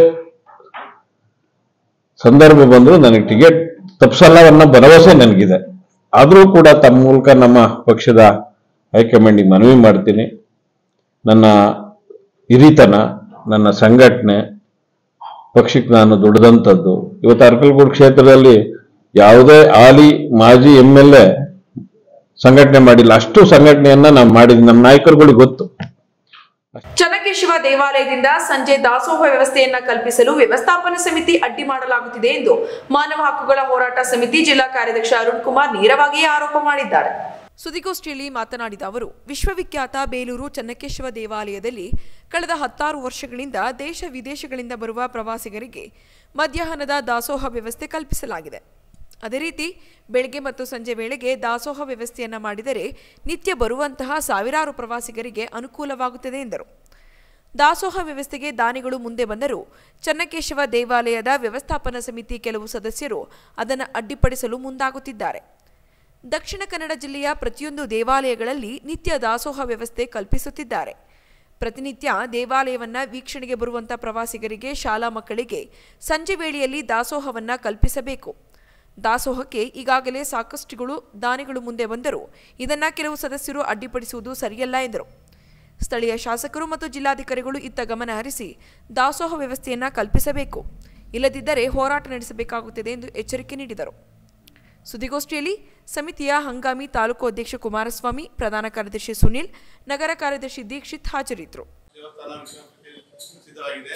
ಸಂದರ್ಭ ಬಂದರೂ ನನಗೆ ಟಿಕೆಟ್ ತಪ್ಪಿಸಲ್ಲವನ್ನ ಭರವಸೆ ನನಗಿದೆ ಆದರೂ ಕೂಡ ತಮ್ಮ ಮೂಲಕ ನಮ್ಮ ಪಕ್ಷದ ಹೈಕಮಾಂಡಿಗೆ ಮನವಿ ಮಾಡ್ತೀನಿ ನನ್ನ ಹಿರಿತನ ನನ್ನ ಸಂಘಟನೆ ಪಕ್ಷಕ್ಕೆ ನಾನು ದುಡಿದಂಥದ್ದು ಇವತ್ತು ಅರ್ಕಲ್ಗೂಡು ಕ್ಷೇತ್ರದಲ್ಲಿ ಯಾವುದೇ ಹಾಲಿ ಮಾಜಿ ಎಂ ಎಲ್ ಎ ಸಂಘಟನೆ ಮಾಡಿಲ್ಲ ಅಷ್ಟು ಸಂಘಟನೆಯನ್ನ ನಾವು ಮಾಡಿದ್ವಿ ನಮ್ಮ ನಾಯಕರುಗಳಿಗೆ ಗೊತ್ತು ಚನ್ನಕೇಶವ ದೇವಾಲಯದಿಂದ ಸಂಜೆ ದಾಸೋಹ ವ್ಯವಸ್ಥೆಯನ್ನ ಕಲ್ಪಿಸಲು ವ್ಯವಸ್ಥಾಪನಾ ಸಮಿತಿ ಅಡ್ಡಿ ಮಾಡಲಾಗುತ್ತಿದೆ ಎಂದು ಮಾನವ ಹಕ್ಕುಗಳ ಹೋರಾಟ ಸಮಿತಿ ಜಿಲ್ಲಾ ಕಾರ್ಯದರ್ಶ ಅರುಣ್ ಕುಮಾರ್ ನೇರವಾಗಿಯೇ ಆರೋಪ ಮಾಡಿದ್ದಾರೆ ಸುದ್ದಿಗೋಷ್ಠಿಯಲ್ಲಿ ಮಾತನಾಡಿದ ಅವರು ವಿಶ್ವವಿಖ್ಯಾತ ಬೇಲೂರು ಚನ್ನಕೇಶವ ದೇವಾಲಯದಲ್ಲಿ ಕಳೆದ ಹತ್ತಾರು ವರ್ಷಗಳಿಂದ ದೇಶ ವಿದೇಶಗಳಿಂದ ಬರುವ ಪ್ರವಾಸಿಗರಿಗೆ ಮಧ್ಯಾಹ್ನದ ದಾಸೋಹ ವ್ಯವಸ್ಥೆ ಕಲ್ಪಿಸಲಾಗಿದೆ ಅದೇ ರೀತಿ ಬೆಳಗ್ಗೆ ಮತ್ತು ಸಂಜೆ ವೇಳೆಗೆ ದಾಸೋಹ ವ್ಯವಸ್ಥೆಯನ್ನ ಮಾಡಿದರೆ ನಿತ್ಯ ಬರುವಂತಹ ಸಾವಿರಾರು ಪ್ರವಾಸಿಗರಿಗೆ ಅನುಕೂಲವಾಗುತ್ತದೆ ಎಂದರು ದಾಸೋಹ ವ್ಯವಸ್ಥೆಗೆ ದಾನಿಗಳು ಮುಂದೆ ಬಂದರೂ ಚನ್ನಕೇಶವ ದೇವಾಲಯದ ವ್ಯವಸ್ಥಾಪನಾ ಸಮಿತಿ ಕೆಲವು ಸದಸ್ಯರು ಅದನ್ನು ಅಡ್ಡಿಪಡಿಸಲು ಮುಂದಾಗುತ್ತಿದ್ದಾರೆ ದಕ್ಷಿಣ ಕನ್ನಡ ಜಿಲ್ಲೆಯ ಪ್ರತಿಯೊಂದು ದೇವಾಲಯಗಳಲ್ಲಿ ನಿತ್ಯ ದಾಸೋಹ ವ್ಯವಸ್ಥೆ ಕಲ್ಪಿಸುತ್ತಿದ್ದಾರೆ ಪ್ರತಿನಿತ್ಯ ದೇವಾಲಯವನ್ನ ವೀಕ್ಷಣೆಗೆ ಬರುವಂಥ ಪ್ರವಾಸಿಗರಿಗೆ ಶಾಲಾ ಮಕ್ಕಳಿಗೆ ಸಂಜೆ ವೇಳೆಯಲ್ಲಿ ದಾಸೋಹವನ್ನ ಕಲ್ಪಿಸಬೇಕು ದಾಸೋಹಕ್ಕೆ ಈಗಾಗಲೇ ಸಾಕಷ್ಟುಗಳು ದಾನಿಗಳು ಮುಂದೆ ಬಂದರೂ ಇದನ್ನ ಕೆಲವು ಸದಸ್ಯರು ಅಡ್ಡಿಪಡಿಸುವುದು ಸರಿಯಲ್ಲ ಎಂದರು ಸ್ಥಳೀಯ ಶಾಸಕರು ಮತ್ತು ಜಿಲ್ಲಾಧಿಕಾರಿಗಳು ಇತ್ತ ಗಮನ ಹರಿಸಿ ದಾಸೋಹ ವ್ಯವಸ್ಥೆಯನ್ನ ಕಲ್ಪಿಸಬೇಕು ಇಲ್ಲದಿದ್ದರೆ ಹೋರಾಟ ನಡೆಸಬೇಕಾಗುತ್ತದೆ ಎಂದು ಎಚ್ಚರಿಕೆ ನೀಡಿದರು ಸುದ್ದಿಗೋಷ್ಠಿಯಲ್ಲಿ ಸಮಿತಿಯ ಹಂಗಾಮಿ ತಾಲೂಕು ಅಧ್ಯಕ್ಷ ಕುಮಾರಸ್ವಾಮಿ ಪ್ರಧಾನ ಕಾರ್ಯದರ್ಶಿ ಸುನಿಲ್ ನಗರ ಕಾರ್ಯದರ್ಶಿ ದೀಕ್ಷಿತ್ ಹಾಜರಿದ್ದರು ದೇವಸ್ಥಾನ ಸಿದ್ಧವಾಗಿದೆ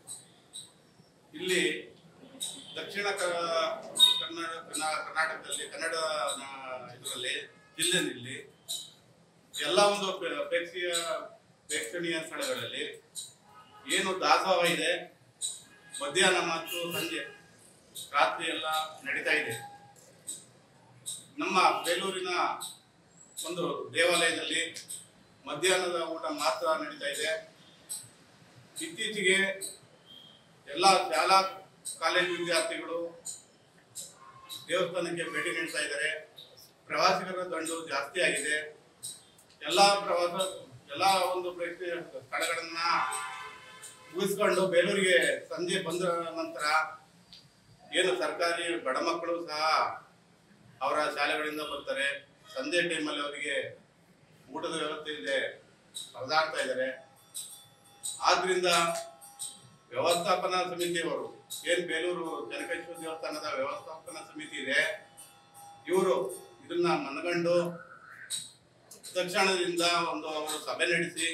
ಇಲ್ಲಿ ದಕ್ಷಿಣ ಕ- ಕನ್ನಡ ಕನ್ನ- ಕರ್ನಾಟಕದಲ್ಲಿ ಕನ್ನಡ ಇದರಲ್ಲಿ ಜಿಲ್ಲೆಯಲ್ಲಿ ಎಲ್ಲ ಒಂದು ಪ್ರ- ಪ್ರೇಕ್ಷೀಯ ಪ್ರೇಕ್ಷಣೀಯ ಸ್ಥಳಗಳಲ್ಲಿ ಏನು ದಾಸೋಹ ಇದೆ ಮಧ್ಯಾಹ್ನ ಮತ್ತು ಸಂಜೆ ರಾತ್ರಿ ಎಲ್ಲ ನಡೀತಾ ಇದೆ ನಮ್ಮ ಬೇಲೂರಿನ ಒಂದು ದೇವಾಲಯದಲ್ಲಿ ಮಧ್ಯಾಹ್ನದ ಊಟ ಮಾತ್ರ ನಡೀತಾ ಇದೆ ಇತ್ತೀಚೆಗೆ ಎಲ್ಲ ಶಾಲಾ ಕಾಲೇಜು ವಿದ್ಯಾರ್ಥಿಗಳು ದೇವಸ್ಥಾನಕ್ಕೆ ಭೇಟಿ ನೀಡ್ತಾ ಇದ್ದಾರೆ ಪ್ರವಾಸಿಗರ ದಂಡು ಜಾಸ್ತಿ ಆಗಿದೆ ಎಲ್ಲ ಪ್ರವಾಸ ಎಲ್ಲ ಒಂದು ಪ್ರೇಕ್ಷಣೀಯ ಸ್ಥಳಗಳನ್ನ ಮುಗಿಸ್ಕೊಂಡು ಬೇಲೂರಿಗೆ ಸಂಜೆ ಬಂದ ನಂತರ ಏನು ಸರ್ಕಾರಿ ಬಡ ಮಕ್ಕಳು ಸಹ ಅವರ ಶಾಲೆಗಳಿಂದ ಬರ್ತಾರೆ ಸಂಜೆ ಟೈಮಲ್ಲಿ ಅವರಿಗೆ ಊಟದ ವ್ಯವಸ್ಥೆ ಇದೆ ಪರದಾಡ್ತಾ ಇದ್ದಾರೆ ಆದ್ರಿಂದ ವ್ಯವಸ್ಥಾಪನಾ ಸಮಿತಿಯವರು ಏನ್ ಬೇಲೂರು ಜನಕೇಶ್ವರ ದೇವಸ್ಥಾನದ ವ್ಯವಸ್ಥಾಪನಾ ಸಮಿತಿ ಇದೆ ಇವರು ಇದನ್ನ ಮನಗಂಡು ತಕ್ಷಣದಿಂದ ಒಂದು ಅವರು ಸಭೆ ನಡೆಸಿ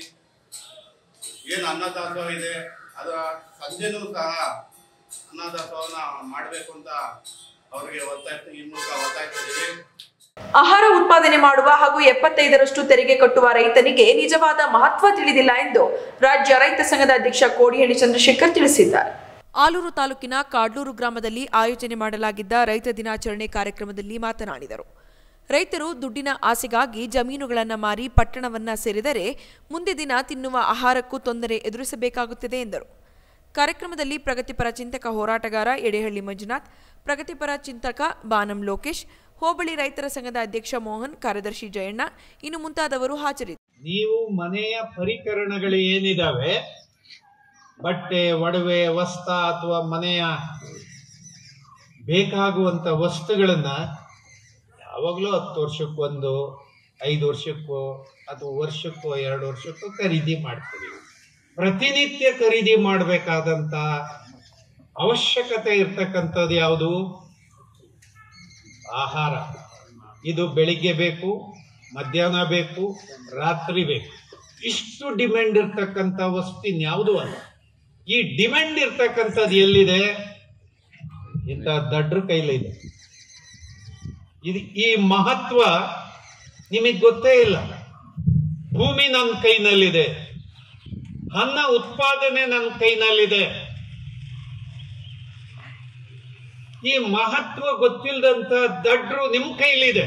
ಏನು ಅನ್ನದಾಸೋಹ ಇದೆ ಅದರ ಸಂಜೆನೂ ಸಹ ಅನ್ನದಾಸೋಹನ ಮಾಡಬೇಕು ಅಂತ ಅವರಿಗೆ ಒತ್ತಾಯ ಈ ಮೂಲಕ ಒತ್ತಾಯಿಸ್ತಾ ಇದ್ದೀವಿ ಆಹಾರ ಉತ್ಪಾದನೆ ಮಾಡುವ ಹಾಗೂ ಎಪ್ಪತ್ತೈದರಷ್ಟು ತೆರಿಗೆ ಕಟ್ಟುವ ರೈತನಿಗೆ ನಿಜವಾದ ಮಹತ್ವ ತಿಳಿದಿಲ್ಲ ಎಂದು ರಾಜ್ಯ ರೈತ ಸಂಘದ ಅಧ್ಯಕ್ಷ ಕೋಡಿಹಳ್ಳಿ ಚಂದ್ರಶೇಖರ್ ತಿಳಿಸಿದ್ದಾರೆ ಆಲೂರು ತಾಲೂಕಿನ ಕಾಡ್ಲೂರು ಗ್ರಾಮದಲ್ಲಿ ಆಯೋಜನೆ ಮಾಡಲಾಗಿದ್ದ ರೈತ ದಿನಾಚರಣೆ ಕಾರ್ಯಕ್ರಮದಲ್ಲಿ ಮಾತನಾಡಿದರು ರೈತರು ದುಡ್ಡಿನ ಆಸೆಗಾಗಿ ಜಮೀನುಗಳನ್ನು ಮಾರಿ ಪಟ್ಟಣವನ್ನ ಸೇರಿದರೆ ಮುಂದೆ ದಿನ ತಿನ್ನುವ ಆಹಾರಕ್ಕೂ ತೊಂದರೆ ಎದುರಿಸಬೇಕಾಗುತ್ತದೆ ಎಂದರು ಕಾರ್ಯಕ್ರಮದಲ್ಲಿ ಪ್ರಗತಿಪರ ಚಿಂತಕ ಹೋರಾಟಗಾರ ಎಡೆಹಳ್ಳಿ ಮಂಜುನಾಥ್ ಪ್ರಗತಿಪರ ಚಿಂತಕ ಬಾನಂ ಲೋಕೇಶ್ ಹೋಬಳಿ ರೈತರ ಸಂಘದ ಅಧ್ಯಕ್ಷ ಮೋಹನ್ ಕಾರ್ಯದರ್ಶಿ ಜಯಣ್ಣ ಇನ್ನು ಮುಂತಾದವರು ಹಾಜರಿದ್ದರು ನೀವು ಮನೆಯ ಪರಿಕರಣಗಳು ಏನಿದಾವೆ ಬಟ್ಟೆ ಒಡವೆ ವಸ್ತ ಅಥವಾ ಮನೆಯ ಬೇಕಾಗುವಂತ ವಸ್ತುಗಳನ್ನ ಯಾವಾಗಲೂ ಹತ್ತು ವರ್ಷಕ್ಕೊಂದು ಐದು ವರ್ಷಕ್ಕೋ ಅಥವಾ ವರ್ಷಕ್ಕೋ ಎರಡು ವರ್ಷಕ್ಕೋ ಖರೀದಿ ಮಾಡ್ತೀವಿ ಪ್ರತಿನಿತ್ಯ ಖರೀದಿ ಮಾಡಬೇಕಾದಂತ ಅವಶ್ಯಕತೆ ಇರ್ತಕ್ಕಂಥದ್ದು ಯಾವುದು ಆಹಾರ ಇದು ಬೆಳಿಗ್ಗೆ ಬೇಕು ಮಧ್ಯಾಹ್ನ ಬೇಕು ರಾತ್ರಿ ಬೇಕು ಇಷ್ಟು ಡಿಮ್ಯಾಂಡ್ ಇರ್ತಕ್ಕಂಥ ವಸ್ತಿನ ಯಾವುದು ಅಲ್ಲ ಈ ಡಿಮ್ಯಾಂಡ್ ಇರ್ತಕ್ಕಂಥದ್ದು ಎಲ್ಲಿದೆ ಇಂಥ ದಡ್ರ ಕೈಲಿದೆ ಇದು ಈ ಮಹತ್ವ ನಿಮಗೆ ಗೊತ್ತೇ ಇಲ್ಲ ಭೂಮಿ ನನ್ನ ಕೈನಲ್ಲಿದೆ ಅನ್ನ ಉತ್ಪಾದನೆ ನನ್ನ ಕೈನಲ್ಲಿದೆ ಈ ಮಹತ್ವ ಗೊತ್ತಿಲ್ಲದಂತ ದಡ್ರು ನಿಮ್ ಕೈಲಿದೆ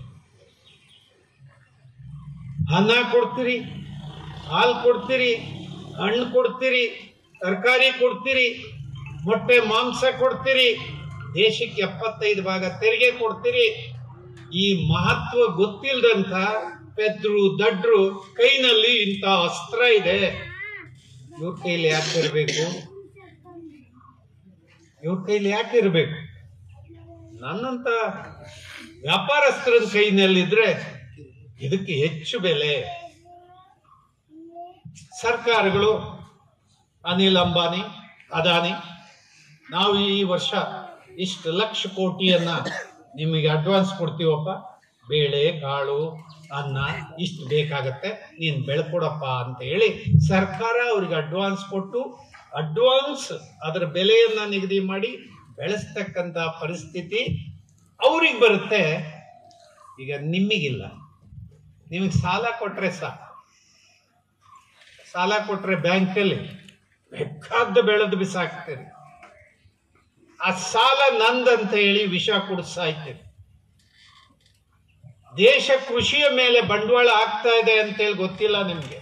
ಅನ್ನ ಕೊಡ್ತೀರಿ ಹಾಲು ಕೊಡ್ತೀರಿ ಹಣ್ಣು ಕೊಡ್ತೀರಿ ತರಕಾರಿ ಕೊಡ್ತೀರಿ ಮೊಟ್ಟೆ ಮಾಂಸ ಕೊಡ್ತೀರಿ ದೇಶಕ್ಕೆ ಎಪ್ಪತ್ತೈದು ಭಾಗ ತೆರಿಗೆ ಕೊಡ್ತೀರಿ ಈ ಮಹತ್ವ ಗೊತ್ತಿಲ್ಲದಂತ ಪೆದ್ರು ದಡ್ರು ಕೈನಲ್ಲಿ ಇಂಥ ಅಸ್ತ್ರ ಇದೆ ಇವ್ರ ಕೈಲಿ ಯಾಕೆ ಇರಬೇಕು ಇವ್ರ ಕೈಲಿ ಯಾಕೆ ಇರಬೇಕು ನನ್ನಂತ ವ್ಯಾಪಾರಸ್ಥರ ಕೈನಲ್ಲಿದ್ರೆ ಇದಕ್ಕೆ ಹೆಚ್ಚು ಬೆಲೆ ಸರ್ಕಾರಗಳು ಅನಿಲ್ ಅಂಬಾನಿ ಅದಾನಿ ನಾವು ಈ ವರ್ಷ ಇಷ್ಟು ಲಕ್ಷ ಕೋಟಿಯನ್ನ ನಿಮಗೆ ಅಡ್ವಾನ್ಸ್ ಕೊಡ್ತೀವಪ್ಪ ಬೇಳೆ ಕಾಳು ಅನ್ನ ಇಷ್ಟು ಬೇಕಾಗತ್ತೆ ನೀನು ಬೆಳ್ಕೊಡಪ್ಪ ಅಂತ ಹೇಳಿ ಸರ್ಕಾರ ಅವ್ರಿಗೆ ಅಡ್ವಾನ್ಸ್ ಕೊಟ್ಟು ಅಡ್ವಾನ್ಸ್ ಅದರ ಬೆಲೆಯನ್ನ ನಿಗದಿ ಮಾಡಿ ಬೆಳೆಸ್ತಕ್ಕಂಥ ಪರಿಸ್ಥಿತಿ ಅವ್ರಿಗೆ ಬರುತ್ತೆ ಈಗ ನಿಮಗಿಲ್ಲ ನಿಮಗೆ ಸಾಲ ಕೊಟ್ರೆ ಸಾಕು ಸಾಲ ಕೊಟ್ರೆ ಬ್ಯಾಂಕಲ್ಲಿ ಬೇಕಾದ ಬೆಳೆದು ಬಿಸಾಕ್ತೀರಿ ಆ ಸಾಲ ನಂದಂತ ಹೇಳಿ ವಿಷ ಕುಡಿಸಾಯ್ತೀರಿ ದೇಶ ಕೃಷಿಯ ಮೇಲೆ ಬಂಡವಾಳ ಆಗ್ತಾ ಇದೆ ಅಂತೇಳಿ ಗೊತ್ತಿಲ್ಲ ನಿಮ್ಗೆ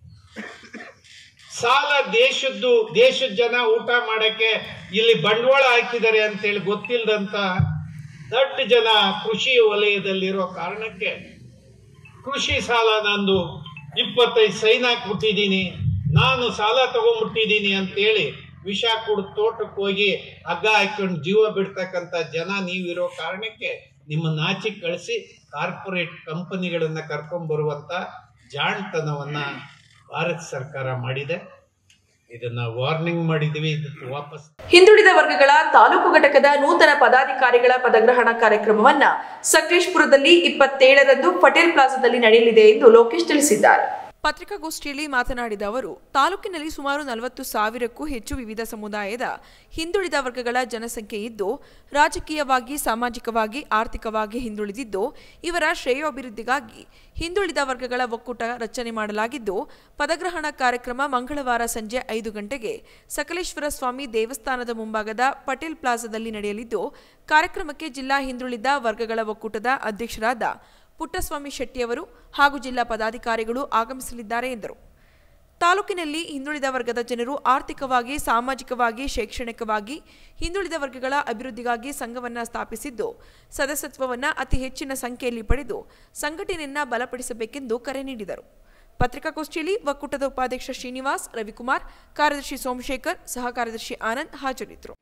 ಸಾಲ ದೇಶದ್ದು ದೇಶದ ಜನ ಊಟ ಮಾಡಕ್ಕೆ ಇಲ್ಲಿ ಬಂಡವಾಳ ಹಾಕಿದ್ದಾರೆ ಅಂತೇಳಿ ಗೊತ್ತಿಲ್ಲದಂತ ದೊಡ್ಡ ಜನ ಕೃಷಿ ವಲಯದಲ್ಲಿರೋ ಕಾರಣಕ್ಕೆ ಕೃಷಿ ಸಾಲ ನಂದು ಇಪ್ಪತ್ತೈದು ಸೈನ್ ಹಾಕ್ಬಿಟ್ಟಿದ್ದೀನಿ ನಾನು ಸಾಲ ತಗೊಂಡ್ಬಿಟ್ಟಿದ್ದೀನಿ ಅಂತೇಳಿ ವಿಷ ಕುಡಿದು ತೋಟಕ್ಕೆ ಹೋಗಿ ಹಗ್ಗ ಹಾಕೊಂಡು ಜೀವ ಬಿಡ್ತಕ್ಕಂಥ ಜನ ನೀವಿರೋ ಕಾರಣಕ್ಕೆ ನಿಮ್ಮ ನಾಚಿ ಕಳಿಸಿ ಕಾರ್ಪೊರೇಟ್ ಕಂಪನಿಗಳನ್ನ ಕರ್ಕೊಂಡ್ಬರುವಂತ ಜಾಣ್ತನವನ್ನ ಭಾರತ ಸರ್ಕಾರ ಮಾಡಿದೆ ಇದನ್ನ ವಾರ್ನಿಂಗ್ ಮಾಡಿದೀವಿ ಇದಕ್ಕೆ ವಾಪಸ್ ಹಿಂದುಳಿದ ವರ್ಗಗಳ ತಾಲೂಕು ಘಟಕದ ನೂತನ ಪದಾಧಿಕಾರಿಗಳ ಪದಗ್ರಹಣ ಕಾರ್ಯಕ್ರಮವನ್ನ ಸಕಲೇಶ್ಪುರದಲ್ಲಿ ಇಪ್ಪತ್ತೇಳರಂದು ಪಟೇಲ್ ಪ್ಲಾಜಾದಲ್ಲಿ ನಡೆಯಲಿದೆ ಎಂದು ಲೋಕೇಶ್ ತಿಳಿಸಿದ್ದಾರೆ ಪತ್ರಿಕಾಗೋಷ್ಠಿಯಲ್ಲಿ ಮಾತನಾಡಿದ ಅವರು ತಾಲೂಕಿನಲ್ಲಿ ಸುಮಾರು ನಲವತ್ತು ಸಾವಿರಕ್ಕೂ ಹೆಚ್ಚು ವಿವಿಧ ಸಮುದಾಯದ ಹಿಂದುಳಿದ ವರ್ಗಗಳ ಜನಸಂಖ್ಯೆ ಇದ್ದು ರಾಜಕೀಯವಾಗಿ ಸಾಮಾಜಿಕವಾಗಿ ಆರ್ಥಿಕವಾಗಿ ಹಿಂದುಳಿದಿದ್ದು ಇವರ ಶ್ರೇಯೋಭಿವೃದ್ಧಿಗಾಗಿ ಹಿಂದುಳಿದ ವರ್ಗಗಳ ಒಕ್ಕೂಟ ರಚನೆ ಮಾಡಲಾಗಿದ್ದು ಪದಗ್ರಹಣ ಕಾರ್ಯಕ್ರಮ ಮಂಗಳವಾರ ಸಂಜೆ ಐದು ಗಂಟೆಗೆ ಸಕಲೇಶ್ವರ ಸ್ವಾಮಿ ದೇವಸ್ಥಾನದ ಮುಂಭಾಗದ ಪಟೇಲ್ ಪ್ಲಾಜಾದಲ್ಲಿ ನಡೆಯಲಿದ್ದು ಕಾರ್ಯಕ್ರಮಕ್ಕೆ ಜಿಲ್ಲಾ ಹಿಂದುಳಿದ ವರ್ಗಗಳ ಒಕ್ಕೂಟದ ಅಧ್ಯಕ್ಷರಾದ ಪುಟ್ಟಸ್ವಾಮಿ ಶೆಟ್ಟಿಯವರು ಹಾಗೂ ಜಿಲ್ಲಾ ಪದಾಧಿಕಾರಿಗಳು ಆಗಮಿಸಲಿದ್ದಾರೆ ಎಂದರು ತಾಲೂಕಿನಲ್ಲಿ ಹಿಂದುಳಿದ ವರ್ಗದ ಜನರು ಆರ್ಥಿಕವಾಗಿ ಸಾಮಾಜಿಕವಾಗಿ ಶೈಕ್ಷಣಿಕವಾಗಿ ಹಿಂದುಳಿದ ವರ್ಗಗಳ ಅಭಿವೃದ್ಧಿಗಾಗಿ ಸಂಘವನ್ನು ಸ್ಥಾಪಿಸಿದ್ದು ಸದಸ್ಯತ್ವವನ್ನು ಅತಿ ಹೆಚ್ಚಿನ ಸಂಖ್ಯೆಯಲ್ಲಿ ಪಡೆದು ಸಂಘಟನೆಯನ್ನ ಬಲಪಡಿಸಬೇಕೆಂದು ಕರೆ ನೀಡಿದರು ಪತ್ರಿಕಾಗೋಷ್ಠಿಯಲ್ಲಿ ಒಕ್ಕೂಟದ ಉಪಾಧ್ಯಕ್ಷ ಶ್ರೀನಿವಾಸ್ ರವಿಕುಮಾರ್ ಕಾರ್ಯದರ್ಶಿ ಸೋಮಶೇಖರ್ ಸಹ ಕಾರ್ಯದರ್ಶಿ ಆನಂದ್ ಹಾಜರಿದ್ದರು